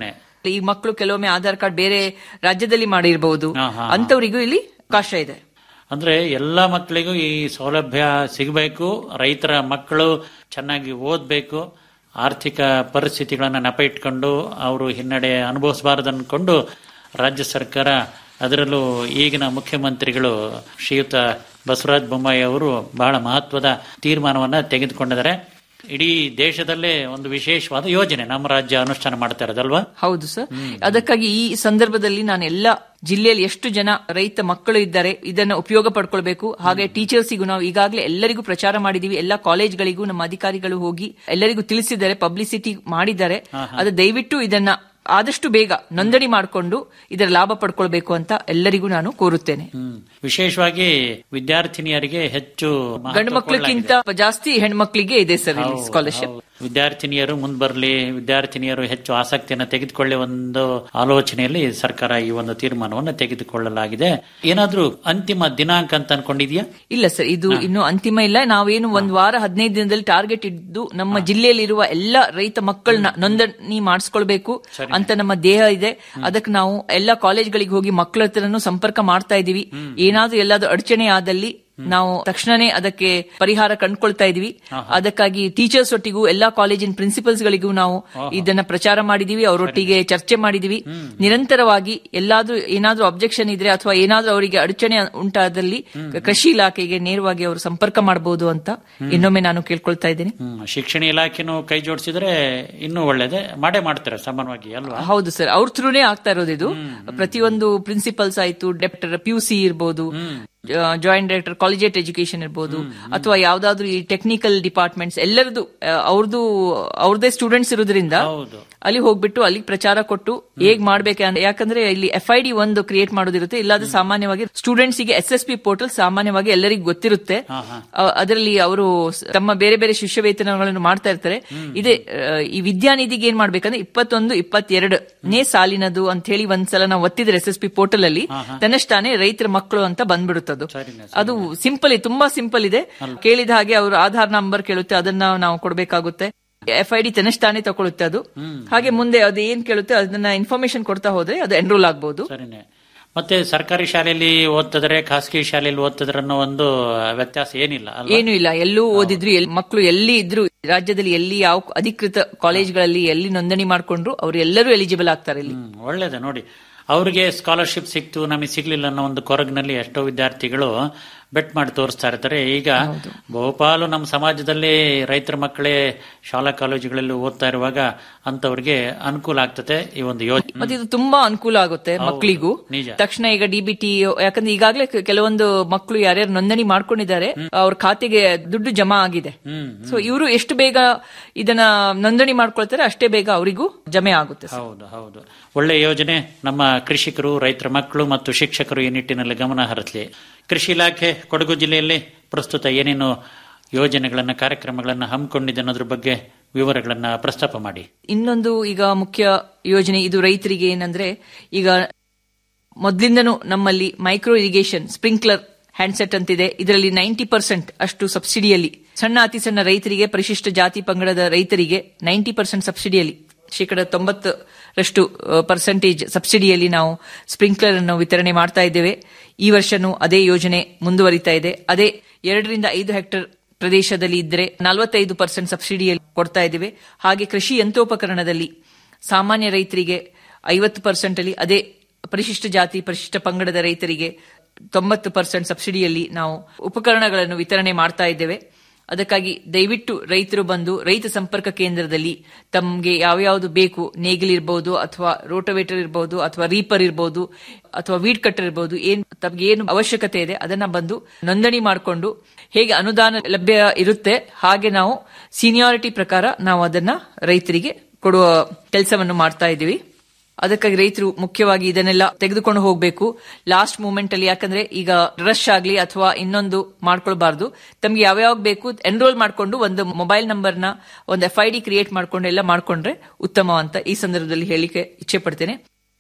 ಈ ಮಕ್ಕಳು ಕೆಲವೊಮ್ಮೆ ಆಧಾರ್ ಕಾರ್ಡ್ ಬೇರೆ ರಾಜ್ಯದಲ್ಲಿ ಮಾಡಿರಬಹುದು ಹಾ, ಹಾ, ಹಾ. ಅಂತವರಿಗೂ ಇಲ್ಲಿ ಅವಕಾಶ ಇದೆ ಅಂದ್ರೆ ಎಲ್ಲ ಮಕ್ಕಳಿಗೂ ಈ ಸೌಲಭ್ಯ ಸಿಗಬೇಕು ರೈತರ ಮಕ್ಕಳು ಚೆನ್ನಾಗಿ ಓದಬೇಕು ಆರ್ಥಿಕ ಪರಿಸ್ಥಿತಿಗಳನ್ನ ನೆಪ ಇಟ್ಕೊಂಡು ಅವರು ಹಿನ್ನಡೆ ಅನುಭವಿಸಬಾರದು ಅಂದ್ಕೊಂಡು ರಾಜ್ಯ ಸರ್ಕಾರ ಅದರಲ್ಲೂ ಈಗಿನ ಮುಖ್ಯಮಂತ್ರಿಗಳು ಶ್ರೀಯುತ ಬಸವರಾಜ ಬೊಮ್ಮಾಯಿ ಅವರು ಬಹಳ ಮಹತ್ವದ ತೀರ್ಮಾನವನ್ನ ತೆಗೆದುಕೊಂಡಿದ್ದಾರೆ ಇಡೀ ದೇಶದಲ್ಲೇ ಒಂದು ವಿಶೇಷವಾದ ಯೋಜನೆ ನಮ್ಮ ರಾಜ್ಯ ಅನುಷ್ಠಾನ ಮಾಡ್ತಾ ಇರೋದಲ್ವಾ ಹೌದು ಸರ್ ಅದಕ್ಕಾಗಿ ಈ ಸಂದರ್ಭದಲ್ಲಿ ನಾನು ಎಲ್ಲ ಜಿಲ್ಲೆಯಲ್ಲಿ ಎಷ್ಟು ಜನ ರೈತ ಮಕ್ಕಳು ಇದ್ದಾರೆ ಇದನ್ನ ಉಪಯೋಗ ಪಡ್ಕೊಳ್ಬೇಕು ಹಾಗೆ ಟೀಚರ್ಸಿಗೂ ನಾವು ಈಗಾಗಲೇ ಎಲ್ಲರಿಗೂ ಪ್ರಚಾರ ಮಾಡಿದೀವಿ ಎಲ್ಲ ಕಾಲೇಜ್ಗಳಿಗೂ ನಮ್ಮ ಅಧಿಕಾರಿಗಳು ಹೋಗಿ ಎಲ್ಲರಿಗೂ ತಿಳಿಸಿದ್ದಾರೆ ಪಬ್ಲಿಸಿಟಿ ಮಾಡಿದ್ದಾರೆ ಅದು ದಯವಿಟ್ಟು ಇದನ್ನ ಆದಷ್ಟು ಬೇಗ ನೋಂದಣಿ ಮಾಡಿಕೊಂಡು ಇದರ ಲಾಭ ಪಡ್ಕೊಳ್ಬೇಕು ಅಂತ ಎಲ್ಲರಿಗೂ ನಾನು ಕೋರುತ್ತೇನೆ ಹ್ಮ್ ವಿಶೇಷವಾಗಿ ವಿದ್ಯಾರ್ಥಿನಿಯರಿಗೆ ಹೆಚ್ಚು ಮಹತ್ವ ಗಂಡು ಮಕ್ಕಳಿಗಿಂತ ಜಾಸ್ತಿ ಹೆಣ್ಮಕ್ಳಿಗೆ ಇದೆ ಸರ್ ಇಲ್ಲಿ ಸ್ಕಾಲರ್ಶಿಪ್ ಹೌದು. ವಿದ್ಯಾರ್ಥಿನಿಯರು ಮುಂದ್ ಬರ್ಲಿ ವಿದ್ಯಾರ್ಥಿನಿಯರು ಹೆಚ್ಚು ಆಸಕ್ತಿಯನ್ನು ತೆಗೆದುಕೊಳ್ಳಿ ಒಂದು ಆಲೋಚನೆಯಲ್ಲಿ ಸರ್ಕಾರ ಈ ಒಂದು ತೀರ್ಮಾನವನ್ನು ತೆಗೆದುಕೊಳ್ಳಲಾಗಿದೆ ಏನಾದ್ರೂ ಅಂತಿಮ ದಿನಾಂಕ ಅಂತ ಅನ್ಕೊಂಡಿದ್ಯಾ ಇಲ್ಲ ಸರ್ ಇದು ಇನ್ನು ಅಂತಿಮ ಇಲ್ಲ ನಾವೇನು ಒಂದ್ ವಾರ ಹದಿನೈದು ದಿನದಲ್ಲಿ ಟಾರ್ಗೆಟ್ ಇದ್ದು ನಮ್ಮ ಜಿಲ್ಲೆಯಲ್ಲಿರುವ ಎಲ್ಲ ರೈತ ಮಕ್ಕಳನ್ನ ನೋಂದಣಿ ಮಾಡಿಸ್ಕೊಳ್ಬೇಕು ಅಂತ ನಮ್ಮ ದೇಹ ಇದೆ ಅದಕ್ಕೆ ನಾವು ಎಲ್ಲ ಕಾಲೇಜ್ಗಳಿಗೆ ಹೋಗಿ ಮಕ್ಕಳ ಹತ್ರನೂ ಸಂಪರ್ಕ ಮಾಡ್ತಾ ಇದೀವಿ ಏನಾದ್ರೂ ಎಲ್ಲಾದ್ರೂ ಅಡಚಣೆ ಆದಲ್ಲಿ ನಾವು ತಕ್ಷಣನೇ ಅದಕ್ಕೆ ಪರಿಹಾರ ಕಂಡ್ಕೊಳ್ತಾ ಇದೀವಿ ಅದಕ್ಕಾಗಿ ಟೀಚರ್ಸ್ ಒಟ್ಟಿಗೂ ಎಲ್ಲಾ ಕಾಲೇಜಿನ ಪ್ರಿನ್ಸಿಪಲ್ಸ್ ಗಳಿಗೂ ನಾವು ಇದನ್ನ ಪ್ರಚಾರ ಮಾಡಿದೀವಿ ಅವರೊಟ್ಟಿಗೆ ಚರ್ಚೆ ಮಾಡಿದೀವಿ ನಿರಂತರವಾಗಿ ಎಲ್ಲಾದ್ರೂ ಏನಾದ್ರೂ ಅಬ್ಜೆಕ್ಷನ್ ಇದ್ರೆ ಅಥವಾ ಏನಾದ್ರೂ ಅವರಿಗೆ ಅಡಚಣೆ ಉಂಟಾದಲ್ಲಿ ಕೃಷಿ ಇಲಾಖೆಗೆ ನೇರವಾಗಿ ಅವರು ಸಂಪರ್ಕ ಮಾಡಬಹುದು ಅಂತ ಇನ್ನೊಮ್ಮೆ ನಾನು ಕೇಳ್ಕೊಳ್ತಾ ಇದ್ದೇನೆ ಹ್ಮ್ ಶಿಕ್ಷಣ ಇಲಾಖೆನೂ ಕೈ ಜೋಡಿಸಿದ್ರೆ ಇನ್ನೂ ಒಳ್ಳೇದೇ ಮಾಡೇ ಮಾಡ್ತಾರೆ ಸಾಮಾನ್ಯವಾಗಿ ಅಲ್ವಾ ಹೌದು ಸರ್ ಅವ್ರ ಥ್ರೂನೇ ಆಗ್ತಾ ಇರೋದು ಇದು ಪ್ರತಿಯೊಂದು ಪ್ರಿನ್ಸಿಪಲ್ಸ್ ಆಯ್ತು ಡೆಪ್ಟರ್ ಪಿ ಸಿ ಇರ್ಬೋದು ಜಾಯಿಂಟ್ ಡೈರೆಕ್ಟರ್ ಕಾಲೇಜೇಟ್ ಎಜುಕೇಶನ್ ಇರ್ಬೋದು ಅಥವಾ ಯಾವ್ದಾದ್ರು ಈ ಟೆಕ್ನಿಕಲ್ ಡಿಪಾರ್ಟ್ಮೆಂಟ್ಸ್ ಎಲ್ಲರದು ಅವ್ರದ್ದು ಅವ್ರದೇ ಸ್ಟೂಡೆಂಟ್ಸ್ ಇರೋದ್ರಿಂದ ಹೌದು ಅಲ್ಲಿ ಹೋಗ್ಬಿಟ್ಟು ಅಲ್ಲಿ ಪ್ರಚಾರ ಕೊಟ್ಟು ಹೇಗ್ ಮಾಡ್ಬೇಕು ಅಂತ- ಯಾಕಂದ್ರೆ ಇಲ್ಲಿ ಎಫ್ ಐ ಡಿ ಒಂದು ಕ್ರಿಯೇಟ್ ಮಾಡೋದಿರುತ್ತೆ ಇಲ್ಲಾದ್ರೆ ಸಾಮಾನ್ಯವಾಗಿ ಸ್ಟೂಡೆಂಟ್ಸ್ ಗೆ ಎಸ್ ಎಸ್ ಪಿ ಪೋರ್ಟಲ್ ಸಾಮಾನ್ಯವಾಗಿ ಎಲ್ಲರಿಗೂ ಗೊತ್ತಿರುತ್ತೆ ಅ- ಅದರಲ್ಲಿ ಅವರು ತಮ್ಮ ಬೇರೆ ಬೇರೆ ಶಿಷ್ಯ ವೇತನಗಳನ್ನು ಮಾಡ್ತಾ ಇರ್ತಾರೆ ಇದೇ ಆ, ಈ ವಿದ್ಯಾನಿಧಿಗೆ ಏನ್ ಮಾಡ್ಬೇಕಂದ್ರೆ ಇಪ್ಪತ್ತೊಂದು ಇಪ್ಪತ್ತೆರಡನೇ ಸಾಲಿನದು ಅಂತ ಹೇಳಿ ಒಂದ್ಸಲ ನಾವು ಒತ್ತಿದ್ರೆ ಎಸ್ ಎಸ್ ಪಿ ಪೋರ್ಟಲ್ ಅಲ್ಲಿ ತನ್ನಷ್ಟಾನೆ ರೈತರ ಮಕ್ಕಳು ಅಂತ ಬಂದ್ಬಿಡುತ್ತದು ಅದು ಸಿಂಪಲ್ ತುಂಬಾ ಸಿಂಪಲ್ ಇದೆ ಕೇಳಿದ ಹಾಗೆ ಅವರು ಆಧಾರ್ ನಂಬರ್ ಕೇಳುತ್ತೆ ಅದನ್ನ ನಾವು ಕೊಡ್ಬೇಕಾಗುತ್ತೆ ಎಫ್ ಐ ಡಿ ತನ್ನಷ್ಟಾನೆ ತಗೊಳುತ್ತೆ ಅದು ಹಾಗೆ ಮುಂದೆ ಅದು ಏನ್ ಕೇಳುತ್ತೆ ಅದನ್ನ ಇನ್ಫಾರ್ಮೇಶನ್ ಕೊಡ್ತಾ ಹೋದ್ರೆ ಅದು ಎನ್ರೋಲ್ ಆಗಬಹುದು ಸರಿನೇ ಮತ್ತೆ ಸರ್ಕಾರಿ ಶಾಲೆಯಲ್ಲಿ ಓದ್ತಿದ್ರೆ ಖಾಸಗಿ ಶಾಲೆಯಲ್ಲಿ ಓದ್ತಿದ್ರೆ ಅನ್ನೋ ಒಂದು ವ್ಯತ್ಯಾಸ ಏನಿಲ್ಲ ಅಲ್ವಾ ಏನು ಇಲ್ಲ ಎಲ್ಲೂ ಓದಿದ್ರು ಎಲ್- ಮಕ್ಕಳು ಎಲ್ಲಿ ಇದ್ರು ರಾಜ್ಯದಲ್ಲಿ ಎಲ್ಲಿ ಯಾವ ಅಧಿಕೃತ ಕಾಲೇಜ್ಗಳಲ್ಲಿ ಎಲ್ಲಿ ನೋಂದಣಿ ಮಾಡ್ಕೊಂಡ್ರು ಅವ್ರು ಎಲ್ಲರೂ ಎಲಿಜಿಬಲ್ ಆಗ್ತಾರೆ ಇಲ್ಲಿ ಹ್ಮ್, ಒಳ್ಳೇದೆ ನೋಡಿ ಅವ್ರಿಗೆ ಸ್ಕಾಲರ್ಶಿಪ್ ಸಿಕ್ತು ನಮಗೆ ಸಿಗ್ಲಿಲ್ಲ ಅನ್ನೋ ಒಂದು ಕೊರಗಿನಲ್ಲಿ ಎಷ್ಟೋ ವಿದ್ಯಾರ್ಥಿಗಳು ಬೆಟ್ ಮಾಡಿ ತೋರಿಸ್ತಾ ಇರ್ತಾರೆ ಈಗ ಬಹುಪಾಲು ನಮ್ಮ ಸಮಾಜದಲ್ಲಿ ರೈತರ ಮಕ್ಕಳೇ ಶಾಲಾ ಕಾಲೇಜುಗಳಲ್ಲಿ ಓದ್ತಾ ಇರುವಾಗ ಅಂತವ್ರಿಗೆ ಅನುಕೂಲ ಆಗ್ತದೆ ಈ ಒಂದು ಯೋಜನೆ ಮತ್ತೆ ಇದು ತುಂಬಾ ಅನುಕೂಲ ಆಗುತ್ತೆ ಮಕ್ಕಳಿಗೂ ನಿಜ. ತಕ್ಷಣ ಈಗ ಡಿಬಿಟಿ ಯಾಕಂದ್ರೆ ಈಗಾಗಲೇ ಕೆ- ಕೆಲವೊಂದು ಮಕ್ಕಳು ಯಾರ್ಯಾರು ನೋಂದಣಿ ಮಾಡ್ಕೊಂಡಿದ್ದಾರೆ ಅವ್ರ ಖಾತೆಗೆ ದುಡ್ಡು ಜಮಾ ಆಗಿದೆ ಸೊ ಇವರು ಎಷ್ಟು ಬೇಗ ಇದನ್ನ ನೋಂದಣಿ ಮಾಡ್ಕೊಳ್ತಾರೆ ಅಷ್ಟೇ ಬೇಗ ಅವರಿಗೂ ಜಮೆ ಆಗುತ್ತೆ ಸರ್. ಹೌದು ಹೌದು ಒಳ್ಳೆ ಯೋಜನೆ ನಮ್ಮ ಕೃಷಿಕರು ರೈತರ ಮಕ್ಕಳು ಮತ್ತು ಶಿಕ್ಷಕರು ಈ ನಿಟ್ಟಿನಲ್ಲಿ ಗಮನ ಹರಿಸಲಿ ಕೃಷಿ ಇಲಾಖೆ ಕೊಡಗು ಜಿಲ್ಲೆಯಲ್ಲಿ ಪ್ರಸ್ತುತ ಏನೇನು ಯೋಜನೆಗಳನ್ನ ಕಾರ್ಯಕ್ರಮಗಳನ್ನ ಹಮ್ಮಿಕೊಂಡಿದೆ ಅನ್ನೋದ್ರ ಬಗ್ಗೆ ವಿವರಗಳನ್ನ ಪ್ರಸ್ತಾಪ ಮಾಡಿ ಇನ್ನೊಂದು ಈಗ ಮುಖ್ಯ ಯೋಜನೆ ಇದು ರೈತರಿಗೆ ಏನಂದ್ರೆ ಈಗ ಮೊದ್ಲಿಂದನೂ ನಮ್ಮಲ್ಲಿ ಮೈಕ್ರೋ ಇರಿಗೇಷನ್ ಸ್ಪ್ರಿಂಕ್ಲರ್ ಹ್ಯಾಂಡ್ಸೆಟ್ ಅಂತಿದೆ ಇದರಲ್ಲಿ ನೈಂಟಿ ಪರ್ಸೆಂಟ್ ಅಷ್ಟು ಸಬ್ಸಿಡಿಯಲ್ಲಿ ಸಣ್ಣ ಅತಿ ಸಣ್ಣ ರೈತರಿಗೆ ಪರಿಶಿಷ್ಟ ಜಾತಿ ಪಂಗಡದ ರೈತರಿಗೆ ನೈಂಟಿ ಪರ್ಸೆಂಟ್ ಸಬ್ಸಿಡಿಯಲ್ಲಿ ಶೇಕಡ ತೊಂಬತ್ತರಷ್ಟು ಪರ್ಸೆಂಟೇಜ್ ಸಬ್ಸಿಡಿಯಲ್ಲಿ ನಾವು ಸ್ಪ್ರಿಂಕ್ಲರ್ ಅನ್ನು ವಿತರಣೆ ಮಾಡ್ತಾ ಇದ್ದೇವೆ ಈ ವರ್ಷನೂ ಅದೇ ಯೋಜನೆ ಮುಂದುವರಿತಾ ಇದೆ ಅದೇ ಎರಡರಿಂದ ಐದು ಹೆಕ್ಟರ್ ಪ್ರದೇಶದಲ್ಲಿ ಇದ್ದರೆ ನಲವತ್ತೈದು ಪರ್ಸೆಂಟ್ ಸಬ್ಸಿಡಿಯಲ್ಲಿ ಕೊಡ್ತಾ ಇದ್ದೇವೆ ಹಾಗೆ ಕೃಷಿ ಯಂತ್ರೋಪಕರಣದಲ್ಲಿ ಸಾಮಾನ್ಯ ರೈತರಿಗೆ ಐವತ್ತು ಪರ್ಸೆಂಟ್ ಅಲ್ಲಿ ಅದೇ ಪರಿಶಿಷ್ಟ ಜಾತಿ ಪರಿಶಿಷ್ಟ ಪಂಗಡದ ರೈತರಿಗೆ ತೊಂಬತ್ತು ಪರ್ಸೆಂಟ್ ಸಬ್ಸಿಡಿಯಲ್ಲಿ ನಾವು ಉಪಕರಣಗಳನ್ನು ವಿತರಣೆ ಮಾಡ್ತಾ ಇದ್ದೇವೆ ಅದಕ್ಕಾಗಿ ದಯವಿಟ್ಟು ರೈತರು ಬಂದು ರೈತ ಸಂಪರ್ಕ ಕೇಂದ್ರದಲ್ಲಿ ತಮಗೆ ಯಾವ್ಯಾವುದು ಬೇಕು ನೇಗಿಲಿರ್ಬೋದು ಅಥವಾ ರೋಟೋವೇಟರ್ ಇರ್ಬೋದು ಅಥವಾ ರೀಪರ್ ಇರ್ಬೋದು ಅಥವಾ ವೀಡ್ ಕಟ್ಟರ್ ಇರ್ಬೋದು ಏನ್ ತಮಗೆ ಏನು ಅವಶ್ಯಕತೆ ಇದೆ ಅದನ್ನ ಬಂದು ನೋಂದಣಿ ಮಾಡಿಕೊಂಡು ಹೇಗೆ ಅನುದಾನ ಲಭ್ಯ ಇರುತ್ತೆ ಹಾಗೆ ನಾವು ಸೀನಿಯಾರಿಟಿ ಪ್ರಕಾರ ನಾವು ಅದನ್ನ ರೈತರಿಗೆ ಕೊಡುವ ಕೆಲಸವನ್ನು ಮಾಡ್ತಾ ಇದ್ದೀವಿ ಅದಕ್ಕಾಗಿ ರೈತರು ಮುಖ್ಯವಾಗಿ ಇದನ್ನೆಲ್ಲ ತೆಗೆದುಕೊಂಡು ಹೋಗಬೇಕು ಲಾಸ್ಟ್ ಮೂಮೆಂಟ್ ಅಲ್ಲಿ ಯಾಕಂದ್ರೆ ಈಗ ರಶ್ ಆಗ್ಲಿ ಅಥವಾ ಇನ್ನೊಂದು ಮಾಡ್ಕೊಳ್ಬಾರ್ದು ತಮ್ಗೆ ಯಾವ್ಯಾವ ಬೇಕು ಎನ್ರೋಲ್ ಮಾಡ್ಕೊಂಡು ಒಂದು ಮೊಬೈಲ್ ನಂಬರ್ನ ಒಂದು ಎಫ್ ಐ ಡಿ ಕ್ರಿಯೇಟ್ ಮಾಡ್ಕೊಂಡು ಎಲ್ಲ ಮಾಡ್ಕೊಂಡ್ರೆ ಉತ್ತಮ ಅಂತ ಈ ಸಂದರ್ಭದಲ್ಲಿ ಹೇಳಿಕೆ ಇಚ್ಛೆ ಪಡ್ತೇನೆ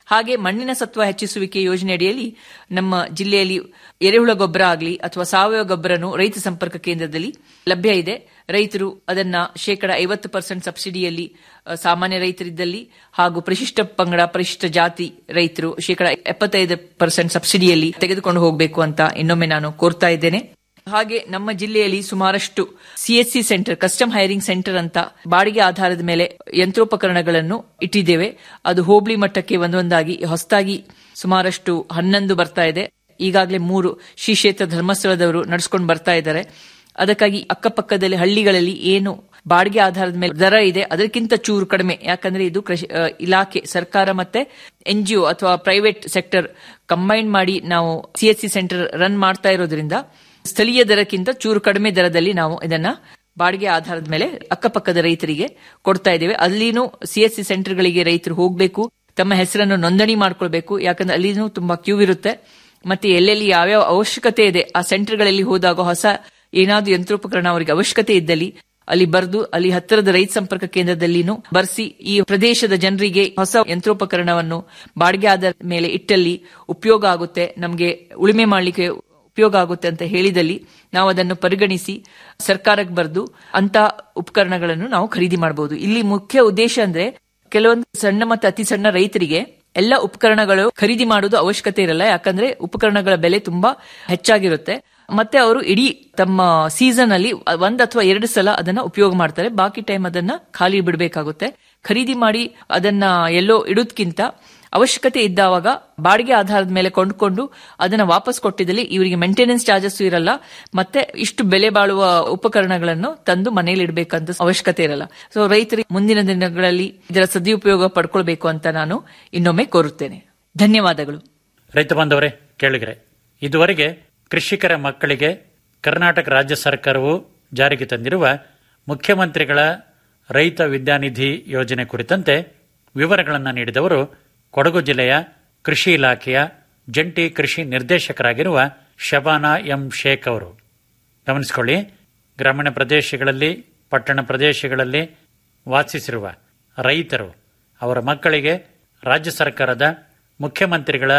ಹಾಗೆ ಮಣ್ಣಿನ ಸತ್ವ ಹೆಚ್ಚಿಸುವಿಕೆ ಯೋಜನೆ ಅಡಿಯಲ್ಲಿ ನಮ್ಮ ಜಿಲ್ಲೆಯಲ್ಲಿ ಎರೆಹುಳ ಗೊಬ್ಬರ ಆಗಲಿ ಅಥವಾ ಸಾವಯವ ಗೊಬ್ಬರನು ರೈತ ಸಂಪರ್ಕ ಕೇಂದ್ರದಲ್ಲಿ ಲಭ್ಯ ಇದೆ ರೈತರು ಅದನ್ನ ಶೇಕಡ ಐವತ್ತು ಪರ್ಸೆಂಟ್ ಸಬ್ಸಿಡಿಯಲ್ಲಿ ಅ, ಸಾಮಾನ್ಯ ರೈತರಿದ್ದಲ್ಲಿ ಹಾಗೂ ಪರಿಶಿಷ್ಟ ಪಂಗಡ ಪರಿಶಿಷ್ಟ ಜಾತಿ ರೈತರು ಶೇಕಡ ಎಪ್ಪತ್ತೈದು ಪರ್ಸೆಂಟ್ ಸಬ್ಸಿಡಿಯಲ್ಲಿ ತೆಗೆದುಕೊಂಡು ಹೋಗಬೇಕು ಅಂತ ಇನ್ನೊಮ್ಮೆ ನಾನು ಕೋರ್ತಾ ಇದ್ದೇನೆ ಹಾಗೆ ನಮ್ಮ ಜಿಲ್ಲೆಯಲ್ಲಿ ಸುಮಾರಷ್ಟು CSC centre custom hiring centre ಅಂತ ಬಾಡಿಗೆ ಆಧಾರದ ಮೇಲೆ ಯಂತ್ರೋಪಕರಣಗಳನ್ನು ಇಟ್ಟಿದ್ದೇವೆ ಅದು ಹೋಬಳಿ ಮಟ್ಟಕ್ಕೆ ಒಂದೊಂದಾಗಿ ಹೊಸದಾಗಿ ಸುಮಾರಷ್ಟು ಹನ್ನೊಂದು ಬರ್ತಾ ಇದೆ ಈಗಾಗಲೇ ಮೂರು ಶ್ರೀ ಕ್ಷೇತ್ರ ಧರ್ಮಸ್ಥಳದವರು ನಡೆಸ್ಕೊಂಡು ಬರ್ತಾ ಇದ್ದಾರೆ ಅದಕ್ಕಾಗಿ ಅಕ್ಕಪಕ್ಕದಲ್ಲಿ ಹಳ್ಳಿಗಳಲ್ಲಿ ಏನು ಬಾಡಿಗೆ ಆಧಾರದ ಮೇಲೆ ದರ ಇದೆ ಅದಕ್ಕಿಂತ ಚೂರು ಕಡಿಮೆ ಯಾಕಂದ್ರೆ ಇದು ಕೃಷಿ ಅ, ಇಲಾಖೆ ಸರ್ಕಾರ ಮತ್ತೆ ಎನ್ಜಿಒ ಅಥವಾ ಪ್ರೈವೇಟ್ ಸೆಕ್ಟರ್ ಕಂಬೈನ್ ಮಾಡಿ ನಾವು ಸಿಎಸ್ಸಿ ಸೆಂಟರ್ ರನ್ ಮಾಡ್ತಾ ಇರೋದ್ರಿಂದ ಸ್ಥಳೀಯ ದರಕ್ಕಿಂತ ಚೂರು ಕಡಿಮೆ ದರದಲ್ಲಿ ನಾವು ಇದನ್ನ ಬಾಡಿಗೆ ಆಧಾರದ ಮೇಲೆ ಅಕ್ಕಪಕ್ಕದ ರೈತರಿಗೆ ಕೊಡ್ತಾ ಇದ್ದೇವೆ ಅಲ್ಲಿನೂ ಸಿಎಸ್ಸಿ ಸೆಂಟರ್ಗಳಿಗೆ ರೈತರು ಹೋಗಬೇಕು ತಮ್ಮ ಹೆಸರನ್ನು ನೋಂದಣಿ ಮಾಡ್ಕೊಳ್ಬೇಕು ಯಾಕಂದ್ರೆ ಅಲ್ಲಿನೂ ತುಂಬಾ ಕ್ಯೂ ಇರುತ್ತೆ ಮತ್ತೆ ಎಲ್ಲೆಲ್ಲಿ ಯಾವ್ಯಾವ ಅವಶ್ಯಕತೆ ಇದೆ ಆ ಸೆಂಟರ್ಗಳಲ್ಲಿ ಹೋದಾಗ ಹೊಸ ಏನಾದ್ರೂ ಯಂತ್ರೋಪಕರಣ ಅವರಿಗೆ ಅವಶ್ಯಕತೆ ಇದ್ದಲ್ಲಿ ಅಲ್ಲಿ ಬರೆದು ಅಲ್ಲಿ ಹತ್ತಿರದ ರೈತ ಸಂಪರ್ಕ ಕೇಂದ್ರದಲ್ಲಿನೂ ಬರ್ಸಿ ಈ ಪ್ರದೇಶದ ಜನರಿಗೆ ಹೊಸ ಯಂತ್ರೋಪಕರಣವನ್ನು ಬಾಡಿಗೆ ಆದ ಮೇಲೆ ಇಟ್ಟಲ್ಲಿ ಉಪಯೋಗ ಆಗುತ್ತೆ ನಮಗೆ ಉಳಿಮೆ ಮಾಡಲಿಕ್ಕೆ ಉಪಯೋಗ ಆಗುತ್ತೆ ಅಂತ ಹೇಳಿದಲ್ಲಿ ನಾವು ಅದನ್ನು ಪರಿಗಣಿಸಿ ಸರ್ಕಾರಕ್ಕೆ ಬರೆದು ಅಂತ ಉಪಕರಣಗಳನ್ನು ನಾವು ಖರೀದಿ ಮಾಡಬಹುದು ಇಲ್ಲಿ ಮುಖ್ಯ ಉದ್ದೇಶ ಅಂದ್ರೆ ಕೆಲವೊಂದು ಸಣ್ಣ ಮತ್ತು ಅತಿ ಸಣ್ಣ ರೈತರಿಗೆ ಎಲ್ಲ ಉಪಕರಣಗಳು ಖರೀದಿ ಮಾಡುವುದು ಅವಶ್ಯಕತೆ ಇರಲ್ಲ ಯಾಕಂದ್ರೆ ಉಪಕರಣಗಳ ಬೆಲೆ ತುಂಬಾ ಹೆಚ್ಚಾಗಿರುತ್ತೆ ಮತ್ತೆ ಅವರು ಇಡೀ ತಮ್ಮ ಸೀಸನ್ ಅಲ್ಲಿ ಒಂದ್ ಅಥವಾ ಎರಡು ಸಲ ಅದನ್ನ ಉಪಯೋಗ ಮಾಡ್ತಾರೆ ಬಾಕಿ ಟೈಮ್ ಅದನ್ನ ಖಾಲಿ ಬಿಡಬೇಕಾಗುತ್ತೆ ಖರೀದಿ ಮಾಡಿ ಅದನ್ನ ಎಲ್ಲೋ ಇಡೋದ್ಕಿಂತ ಅವಶ್ಯಕತೆ ಇದ್ದಾವಾಗ ಬಾಡಿಗೆ ಆಧಾರದ ಮೇಲೆ ಕೊಂಡ್ಕೊಂಡು ಅದನ್ನ ವಾಪಸ್ ಕೊಟ್ಟಿದ್ದಲ್ಲಿ ಇವರಿಗೆ ಮೇಂಟೆನೆನ್ಸ್ ಚಾರ್ಜಸ್ ಇರಲ್ಲ ಮತ್ತೆ ಇಷ್ಟು ಬೆಲೆ ಬಾಳುವ ಉಪಕರಣಗಳನ್ನು ತಂದು ಮನೆಯಲ್ಲಿ ಇಡಬೇಕಂತ ಅವಶ್ಯಕತೆ ಇರಲ್ಲ ಸೊ ರೈತರಿಗೆ ಮುಂದಿನ ದಿನಗಳಲ್ಲಿ ಇದರ ಸದುಪಯೋಗ ಪಡ್ಕೊಳ್ಬೇಕು ಅಂತ ನಾನು ಇನ್ನೊಮ್ಮೆ ಕೋರುತ್ತೇನೆ ಧನ್ಯವಾದಗಳು ರೈತ ಬಾಂಧವರೇ ಕೇಳಿಗ್ರೆ ಇದುವರೆಗೆ ಕೃಷಿಕರ ಮಕ್ಕಳಿಗೆ ಕರ್ನಾಟಕ ರಾಜ್ಯ ಸರ್ಕಾರವು ಜಾರಿಗೆ ತಂದಿರುವ ಮುಖ್ಯಮಂತ್ರಿಗಳ ರೈತ ವಿದ್ಯಾನಿಧಿ ಯೋಜನೆ ಕುರಿತಂತೆ ವಿವರಗಳನ್ನು ನೀಡಿದವರು ಕೊಡಗು ಜಿಲ್ಲೆಯ ಕೃಷಿ ಇಲಾಖೆಯ ಜಂಟಿ ಕೃಷಿ ನಿರ್ದೇಶಕರಾಗಿರುವ ಶಬಾನಾ ಎಂ ಶೇಖ್ ಅವರು ಗಮನಿಸಿಕೊಳ್ಳಿ ಗ್ರಾಮೀಣ ಪ್ರದೇಶಗಳಲ್ಲಿ ಪಟ್ಟಣ ಪ್ರದೇಶಗಳಲ್ಲಿ ವಾಸಿಸಿರುವ ರೈತರು ಅವರ ಮಕ್ಕಳಿಗೆ ರಾಜ್ಯ ಸರ್ಕಾರದ ಮುಖ್ಯಮಂತ್ರಿಗಳ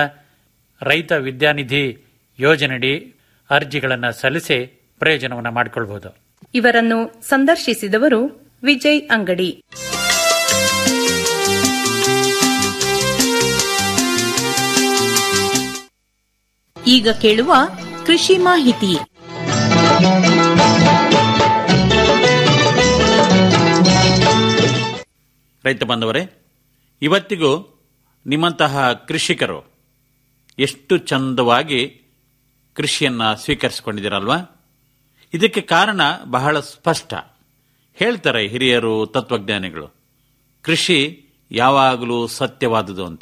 ರೈತ ವಿದ್ಯಾನಿಧಿ ಯೋಜನೆಯಡಿ ಅರ್ಜಿಗಳನ್ನು ಸಲ್ಲಿಸಿ ಪ್ರಯೋಜನವನ್ನು ಮಾಡಿಕೊಳ್ಬಹುದು ಇವರನ್ನು ಸಂದರ್ಶಿಸಿದವರು ವಿಜಯ್ ಅಂಗಡಿ ಈಗ ಕೇಳುವ ಕೃಷಿ ಮಾಹಿತಿ ರೈತ ಬಾಂಧವರೇ ಇವತ್ತಿಗೂ ನಿಮ್ಮಂತಹ ಕೃಷಿಕರು ಎಷ್ಟು ಚಂದವಾಗಿ ಕೃಷಿಯನ್ನ ಸ್ವೀಕರಿಸಿಕೊಂಡಿದ್ದೀರಲ್ವಾ ಇದಕ್ಕೆ ಕಾರಣ ಬಹಳ ಸ್ಪಷ್ಟ ಹೇಳ್ತಾರೆ ಹಿರಿಯರು ತತ್ವಜ್ಞಾನಿಗಳು ಕೃಷಿ ಯಾವಾಗಲೂ ಸತ್ಯವಾದುದು ಅಂತ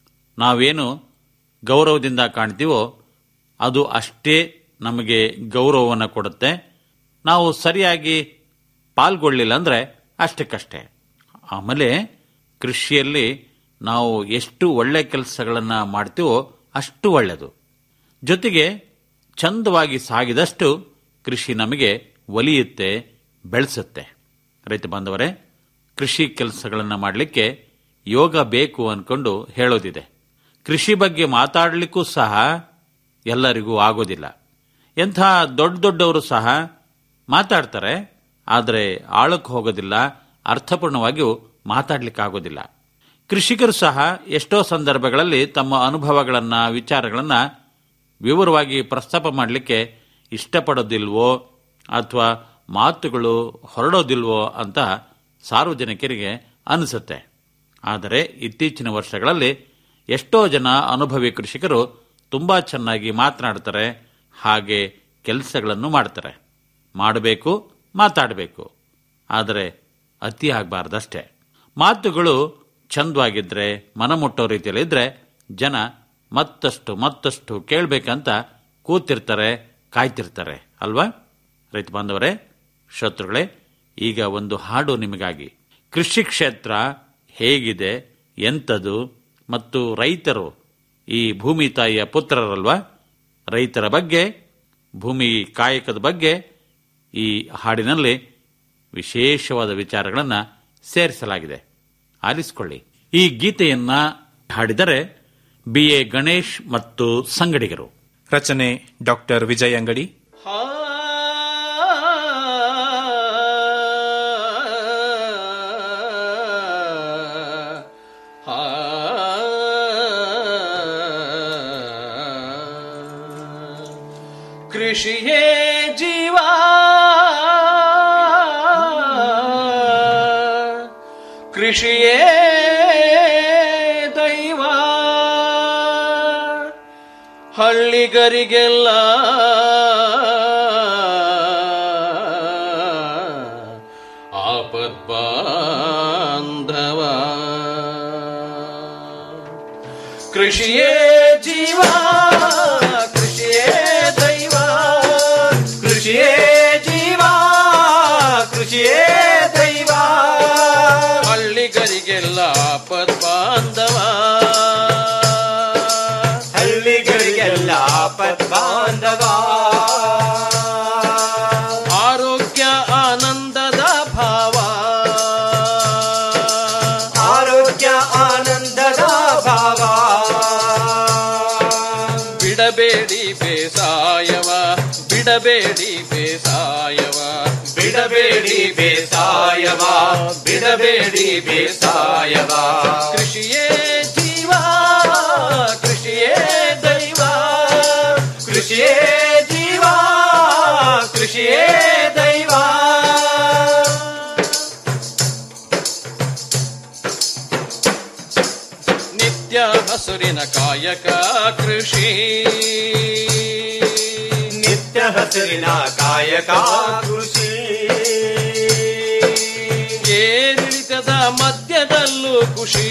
ನಾವೇನು ಗೌರವದಿಂದ ಕಾಣ್ತೀವೋ ಅದು ಅಷ್ಟೇ ನಮಗೆ ಗೌರವವನ್ನು ಕೊಡುತ್ತೆ ನಾವು ಸರಿಯಾಗಿ ಪಾಲ್ಗೊಳ್ಳಿಲ್ಲ ಅಂದರೆ ಅಷ್ಟಕ್ಕಷ್ಟೇ ಆಮೇಲೆ ಕೃಷಿಯಲ್ಲಿ ನಾವು ಎಷ್ಟು ಒಳ್ಳೆ ಕೆಲಸಗಳನ್ನು ಮಾಡ್ತೀವೋ ಅಷ್ಟು ಒಳ್ಳೆಯದು ಜೊತೆಗೆ ಚಂದವಾಗಿ ಸಾಗಿದಷ್ಟು ಕೃಷಿ ನಮಗೆ ಒಲಿಯುತ್ತೆ ಬೆಳೆಸುತ್ತೆ ರೈತ ಬಾಂಧವರೇ ಕೃಷಿ ಕೆಲಸಗಳನ್ನು ಮಾಡಲಿಕ್ಕೆ ಯೋಗ ಬೇಕು ಅನ್ಕೊಂಡು ಹೇಳೋದಿದೆ ಕೃಷಿ ಬಗ್ಗೆ ಮಾತಾಡಲಿಕ್ಕೂ ಸಹ ಎಲ್ಲರಿಗೂ ಆಗೋದಿಲ್ಲ ಎಂಥ ದೊಡ್ಡ ದೊಡ್ಡವರು ಸಹ ಮಾತಾಡ್ತಾರೆ ಆದರೆ ಆಳಕ್ಕೆ ಹೋಗೋದಿಲ್ಲ ಅರ್ಥಪೂರ್ಣವಾಗಿಯೂ ಮಾತಾಡ್ಲಿಕ್ಕಾಗೋದಿಲ್ಲ ಕೃಷಿಕರು ಸಹ ಎಷ್ಟೋ ಸಂದರ್ಭಗಳಲ್ಲಿ ತಮ್ಮ ಅನುಭವಗಳನ್ನು ವಿಚಾರಗಳನ್ನು ವಿವರವಾಗಿ ಪ್ರಸ್ತಾಪ ಮಾಡಲಿಕ್ಕೆ ಇಷ್ಟಪಡೋದಿಲ್ವೋ ಅಥವಾ ಮಾತುಗಳು ಹೊರಡೋದಿಲ್ವೋ ಅಂತ ಸಾರ್ವಜನಿಕರಿಗೆ ಅನಿಸುತ್ತೆ ಆದರೆ ಇತ್ತೀಚಿನ ವರ್ಷಗಳಲ್ಲಿ ಎಷ್ಟೋ ಜನ ಅನುಭವಿ ಕೃಷಿಕರು ತುಂಬ ಚೆನ್ನಾಗಿ ಮಾತನಾಡ್ತಾರೆ ಹಾಗೆ ಕೆಲಸಗಳನ್ನು ಮಾಡ್ತಾರೆ ಮಾಡಬೇಕು ಮಾತಾಡಬೇಕು ಆದರೆ ಅತಿ ಆಗಬಾರ್ದಷ್ಟೇ ಮಾತುಗಳು ಚಂದವಾಗಿದ್ರೆ ಮನಮುಟ್ಟೋ ರೀತಿಯಲ್ಲಿದ್ದರೆ ಜನ ಮತ್ತಷ್ಟು ಮತ್ತಷ್ಟು ಕೇಳಬೇಕಂತ ಕೂತಿರ್ತಾರೆ ಕಾಯ್ತಿರ್ತಾರೆ ಅಲ್ವಾ ರೈತ ಬಾಂಧವರೇ ಶ್ರೋತೃಗಳೇ ಈಗ ಒಂದು ಹಾಡು ನಿಮಗಾಗಿ ಕೃಷಿ ಕ್ಷೇತ್ರ ಹೇಗಿದೆ ಎಂಥದು ಮತ್ತು ರೈತರು ಈ ಭೂಮಿ ತಾಯಿಯ ಪುತ್ರರಲ್ವಾ ರೈತರ ಬಗ್ಗೆ ಭೂಮಿ ಕಾಯಕದ ಬಗ್ಗೆ ಈ ಹಾಡಿನಲ್ಲಿ ವಿಶೇಷವಾದ ವಿಚಾರಗಳನ್ನು ಸೇರಿಸಲಾಗಿದೆ ಆಲಿಸಿಕೊಳ್ಳಿ ಈ ಗೀತೆಯನ್ನ ಹಾಡಿದರೆ ಬಿ ಎ ಗಣೇಶ್ ಮತ್ತು ಸಂಗಡಿಗರು ರಚನೆ ಡಾಕ್ಟರ್ ವಿಜಯ್ ಅಂಗಡಿ ಕೃಷಿಯೇ ಜೀವ ಕೃಷಿಯೇ ದೈವ ಹಳ್ಳಿಗರಿಗೆಲ್ಲ ಆಪದ್ ಬಾಂಧವ ಕೃಷಿಯೇ ಜೀವ ಕೃಷಿಯೇ ದೈವ ಕೃಷಿಯೇ ಜೀವ ಕೃಷಿಯೇ ದೈವ ಹಳ್ಳಿಗರಿಗೆಲ್ಲ ಆಪದ್ ಬಾಂಧವ ಹಳ್ಳಿಗರಿಗೆಲ್ಲ ಆಪದ್ ಬಾಂಧವ ಆರೋಗ್ಯ ಆನಂದದ ಭಾವ ಆರೋಗ್ಯ ಆನಂದದ ಭಾವ ಬಿಡಬೇಡಿ ಬೇಸಾಯವ ಬಿಡಬೇಡಿ ಬೇಸಾಯವ ಬಿಡಬೇಡಿ ಬೇಸಾಯವ ಬಿಡಬೇಡಿ ಬೇಸಾಯವ ಕೃಷಿಯೇ ಜೀವ ಕೃಷಿಯೇ ದೈವ ಕೃಷಿಯೇ ಜೀವ ಕೃಷಿಯೇ ದೈವ ನಿತ್ಯ ಹಸುರಿನ ಕಾಯಕ ಕೃಷಿ ನಿತ್ಯ ಹಸುರಿನ ಕಾಯಕ ಕೃಷಿ ಏರಿಳಿತದ ಮಧ್ಯದಲ್ಲೂ ಖುಷಿ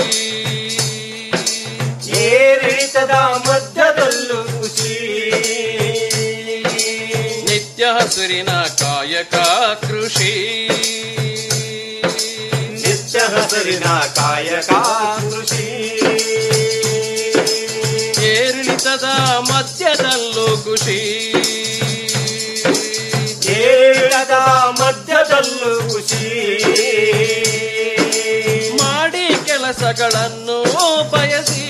ಏರಿಳಿತದ ಮಧ್ಯದಲ್ಲೂ ಖುಷಿ ನಿತ್ಯ ಹಸುರಿನ ಕಾಯಕ ಕೃಷಿ ನಿತ್ಯ ಹಸುರಿನ ಕಾಯಕ ಕೃಷಿ ಏರಿಳಿತದ ಮಧ್ಯದಲ್ಲೂ ಖುಷಿ ಏರಿಳಿತದ ಮಧ್ಯದಲ್ಲೂ ಖುಷಿ ಮಾಡಿ ಕೆಲಸಗಳನ್ನು ಬಯಸಿ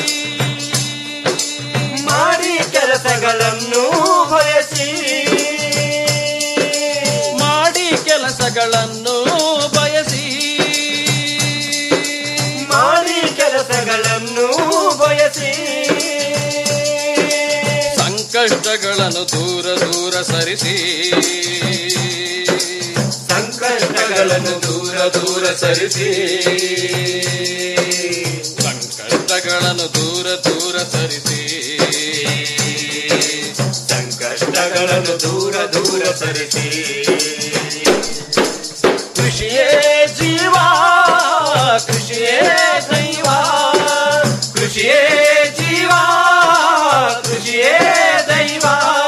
ಮಾಡಿ ಕೆಲಸಗಳನ್ನು ಬಯಸಿ ಮಾಡಿ ಕೆಲಸಗಳನ್ನು ಬಯಸಿ ಮಾಡಿ ಕೆಲಸಗಳನ್ನು ಬಯಸಿ ಸಂಕಷ್ಟಗಳನ್ನು ದೂರ ದೂರ ಸರಿಸಿ ಸಂಕಷ್ಟಗಳನ್ನು ದೂರ ದೂರ ಸರಿಸಿ ಸಂಕಷ್ಟಗಳನ್ನು ದೂರ ದೂರ ಸರಿಸಿ ಸಂಕಷ್ಟಗಳನ್ನು ದೂರ ದೂರ ಸರಿಸಿ ಕೃಷಿಯೇ ಜೀವ ಕೃಷಿಯೇ ದೈವ ಕೃಷಿಯೇ ಜೀವ ಕೃಷಿಯೇ ದೈವ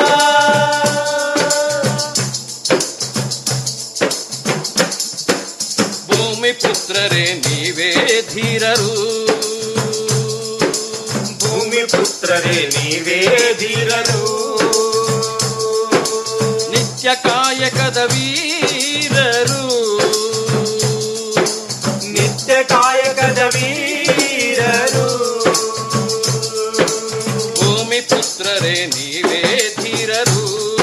ಭೂಮಿ ಪುತ್ರರೇ ನೀವೇ ಧೀರರು ಭೂಮಿ ಪುತ್ರರೇ ನೀವೇ ಧೀರರು ನಿತ್ಯ ಕಾಯಕದ ವೀರರು ನಿತ್ಯ ಕಾಯಕದ ವೀರರು ಭೂಮಿ ಪುತ್ರರೇ ನೀವೇ ಧೀರರು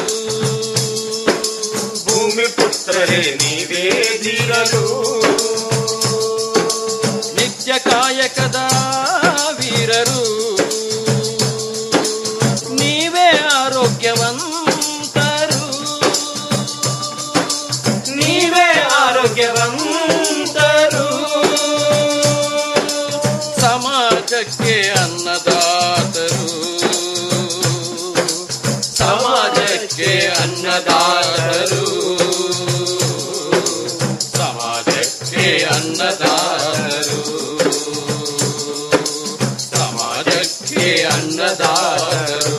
ಭೂಮಿ ಪುತ್ರರೇ ನೀವೇ ಧೀರರು ನಿತ್ಯ ಕಾಯಕದ ವೀರರು ನೀವೇ ಆರೋಗ್ಯವಂತರು ನೀವೇ ಆರೋಗ್ಯವಂತರು ಸಮಾಜಕ್ಕೆ ಅನ್ನದಾತರು ಸಮಾಜಕ್ಕೆ ಅನ್ನದಾತರು ಸಮಾಜಕ್ಕೆ ಅನ್ನದಾತರು ಸಮಾಜಕ್ಕೆ ಅನ್ನದಾತರು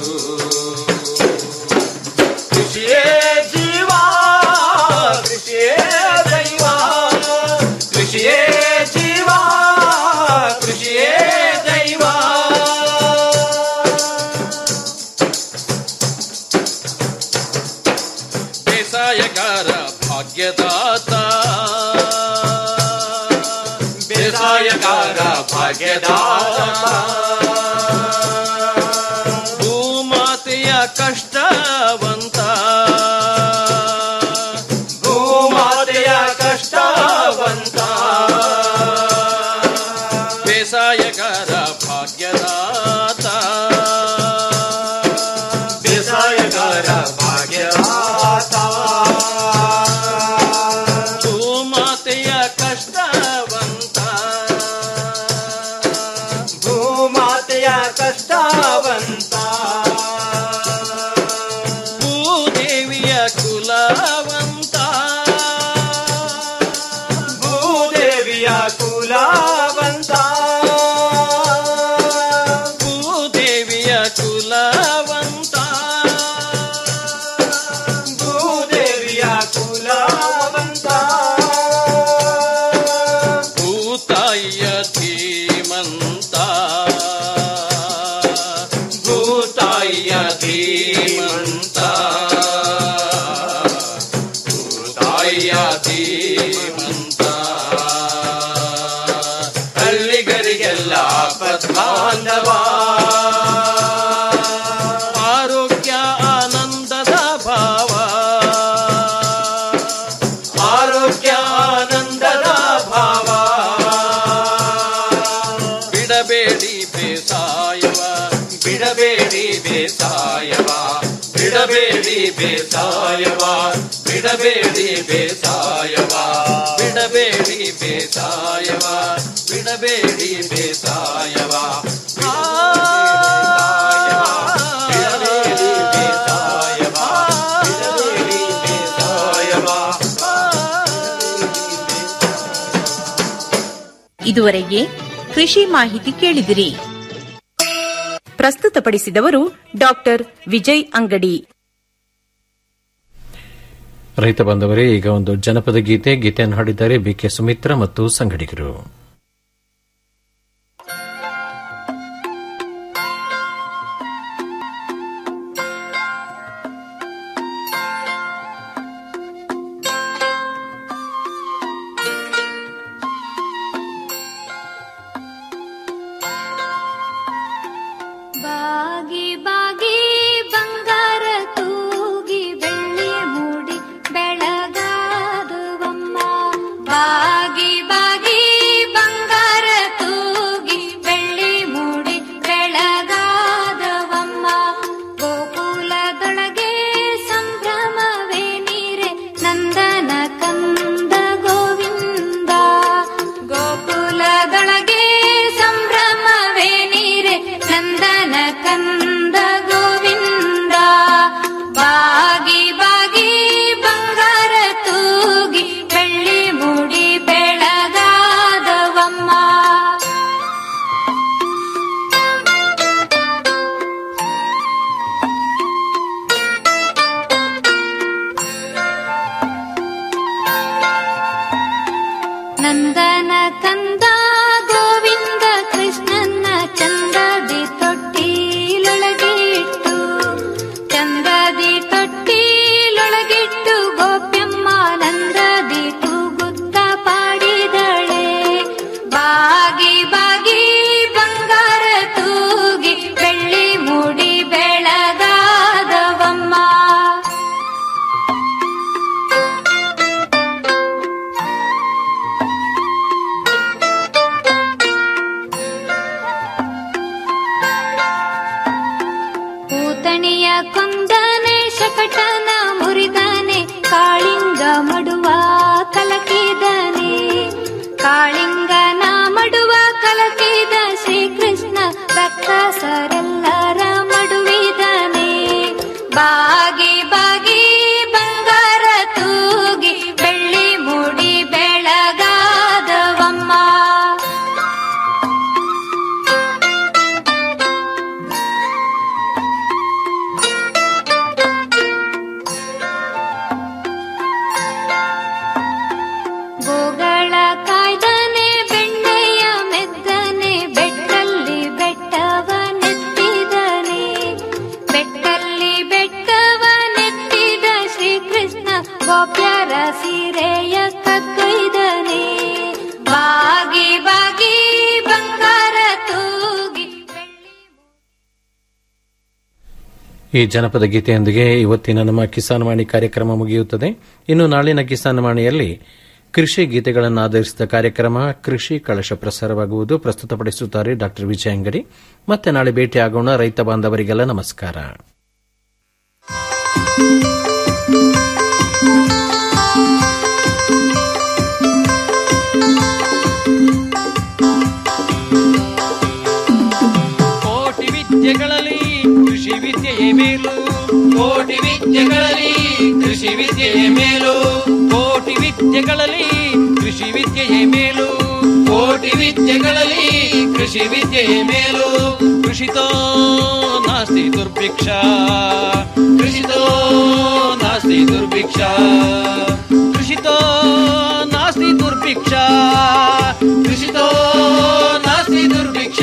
ಕೃಷಿಯೇ ಜೀವ ಕೃಷಿಯೇ ದೈವ ಕೃಷಿಯೇ ಜೀವ ಕೃಷಿಯೇ ದೈವ ಬೇಸಾಯಗಾರ ಭಾಗ್ಯದಾತ ಬೇಸಾಯಗಾರ ಭಾಗ್ಯ ಭಾಗ್ಯದಾತ ಭೂಮಾತೆಯ ಕಷ್ಟವಂತ ಭೂಮಾತೆಯ ಕಷ್ಟವಂತ ಬೇಸಾಯಗಾರ ಭಾಗ್ಯದಾತ ಬೇಸಾಯಗಾರ ಭಾಗ್ಯದಾತ ಭೂಮಾತೆಯ ಕಷ್ಟವಂತ ಭೂಮಾತೆಯ ಕಷ್ಟವಂತ ಭೂದೇವಿಯ ಕುಲವಂತ ಭೂದೇವಿಯ ಕುಲವಂತ ಭೂದೇವಿಯ ಕುಲವಂತ ಭೂದೇವಿಯ ಕುಲವಂತ ಭೂತಾಯಿಯ ಧೀಮಂತ ಭೂತಾಯಿಯ ಧೀಮಂತ ಭೂತಾಯಿಯ ಧೀಮಂತ ಹಳ್ಳಿಗರಿಗೆಲ್ಲ ಪದ್ಮಾಂಧವ ಆರೋಗ್ಯ ಆನಂದದ ಭಾವ ಆರೋಗ್ಯ ಆನಂದದ ಭಾವ ಬಿಡಬೇಡಿ ಬೇಸಾಯವ ಬಿಡಬೇಡಿ ಬೇಸಾಯವ ಬಿಡಬೇಡಿ ಬೇಸಾಯವ ಬಿಡಬೇಡಿ ಬೇಸಾಯವ ಬಿಡಬೇಡಿ ಬೇಸಾಯವ ಬಿಡಬೇಡಿ ಬೇಸಾಯವ ಬಿಡಬೇಡಿ ಬೇಸಾಯವ ಬಿಡಬೇಡಿ ಬೇಸಾಯವ ಇದುವರೆಗೆ ಕೃಷಿ ಮಾಹಿತಿ ಕೇಳಿದಿರಿ ಪ್ರಸ್ತುತಪಡಿಸಿದವರು ಡಾಕ್ಟರ್ ವಿಜಯ್ ಅಂಗಡಿ ರೈತ ಬಾಂಧವರೇ ಈಗ ಒಂದು ಜನಪದ ಗೀತೆ ಗೀತೆಯನ್ನು ಹಾಡಿದ್ದಾರೆ ಬಿಕೆ ಸುಮಿತ್ರ ಮತ್ತು ಸಂಗಡಿಗರು ಬಾಗಿ ಬಾಗಿ ಬಂಗಾರ ತೂಗಿ ಬೆಳ್ಳಿ ಮೂಡಿ ಬೆಳಗಾದುವಮ್ಮ ಬಾಗಿ ಬಾಗಿ ಬಂಗಾರ ತೂಗಿ ಬೆಳ್ಳಿ ಮೂಡಿ ಬೆಳಗಾದವಮ್ಮ ಗೋಕುಲದೊಳಗೆ ಸಂಭ್ರಮವೇ ನೀರೆ ನಂದನ ಕಂದ ಗೋವಿಂದ ಗೋಕುಲದೊಳಗೆ ಸಂಭ್ರಮವೇ ನೀರೆ ನಂದನ ಕಂದ ಗೋವಿಂದ ಬಾಗಿ ಬಾಗಿ ಬಂಗಾರ ತೂಗಿ ಬೆಳ್ಳಿ ಮೂಡಿ ಬೆಳಗಾದವಮ್ಮ ನಂದನ ಕಂದ ಗೋವಿಂದ ಕೃಷ್ಣನ ಚಂದದಿ ತೊಟ್ಟಿಲೊಳಗಿಟ್ಟು ಚಂದದಿ ತೊಟ್ಟಿಲೊಳಗಿಟ್ಟು ಗೋಪ್ಯಮ್ಮ ನಂದದಿ ತೂಗುತ್ತ ಪಾಡಿದಳೆ ಬಾಗಿ ಬಾಗಿ ಬಂಗಾರ ತೂಗಿ ಬೆಳ್ಳಿ ಮೂಡಿ ಬೆಳಗಾದವಮ್ಮ ಪೂತಣಿಯ ಕೊಂದನೆ ಶಕಟನ ಮುರಿದನೆ ಕಾಳಿಂಗ ಮಡುವ ಕಲಕಿದನೆ ಕಾಳಿಂಗನ ಮಡುವ ಕಲಕಿದ ಶ್ರೀಕೃಷ್ಣ ರಕ್ತಸರೆಲ್ಲರ ಮಡುವಿದನೆ ಬಾಗಿ ಬಾಗಿ ಬಂಗಾರ ತೂಗಿ ಬೆಳ್ಳಿ ಮೂಡಿ ಬೆಳಗಾದವಮ್ಮ ಗೋಗಳ ಕಾಯ್ದನೆ ಬೆಣ್ಣೆಯ ಮೆತ್ತನೆ ಬೆಟ್ಟಲ್ಲಿ ಬೆಟ್ಟವ ನೆತ್ತಿ ಈ ಜನಪದ ಗೀತೆಯೊಂದಿಗೆ ಇವತ್ತಿನ ನಮ್ಮ ಕಿಸಾನ್ ವಾಣಿ ಕಾರ್ಯಕ್ರಮ ಮುಗಿಯುತ್ತದೆ ಇನ್ನು ನಾಳಿನ ಕಿಸಾನ್ ವಾಣಿಯಲ್ಲಿ ಕೃಷಿ ಗೀತೆಗಳನ್ನು ಆಧರಿಸಿದ ಕಾರ್ಯಕ್ರಮ ಕೃಷಿ ಕಳಶ ಪ್ರಸಾರವಾಗುವುದು ಪ್ರಸ್ತುತಪಡಿಸುತ್ತಾರೆ ಡಾ ವಿಜಯ ಅಂಗಡಿ ಮತ್ತೆ ನಾಳೆ ಭೇಟಿಯಾಗೋಣ ರೈತ ಬಾಂಧವರಿಗೆಲ್ಲ ನಮಸ್ಕಾರ ಕೋಟಿ ವಿದ್ಯೆಗಳಲ್ಲಿ ಕೃಷಿ ವಿದ್ಯೆಯೇ ಮೇಲು ಕೋಟಿ ವಿದ್ಯೆಗಳಲ್ಲಿ ಕೃಷಿ ವಿದ್ಯೆಯೇ ಮೇಲು ಕೋಟಿ ವಿದ್ಯೆಗಳಲ್ಲಿ ಕೃಷಿ ವಿದ್ಯೆಯೇ ಮೇಲು ಕೋಟಿ ವಿದ್ಯೆಗಳಲ್ಲಿ ಕೃಷಿ ವಿದ್ಯೆಯೇ ಮೇಲು ಕೃಷಿತೋ ನಾಸ್ತಿ ದುರ್ಭಿಕ್ಷ ಕೃಷಿತೋ ನಾಸ್ತಿ ದುರ್ಭಿಕ್ಷ ಕೃಷಿತೋ ನಾಸ್ತಿ ದುರ್ಭಿಕ್ಷ ಕೃಷಿತೋ ನಾಸ್ತಿ ದುರ್ಭಿಕ್ಷ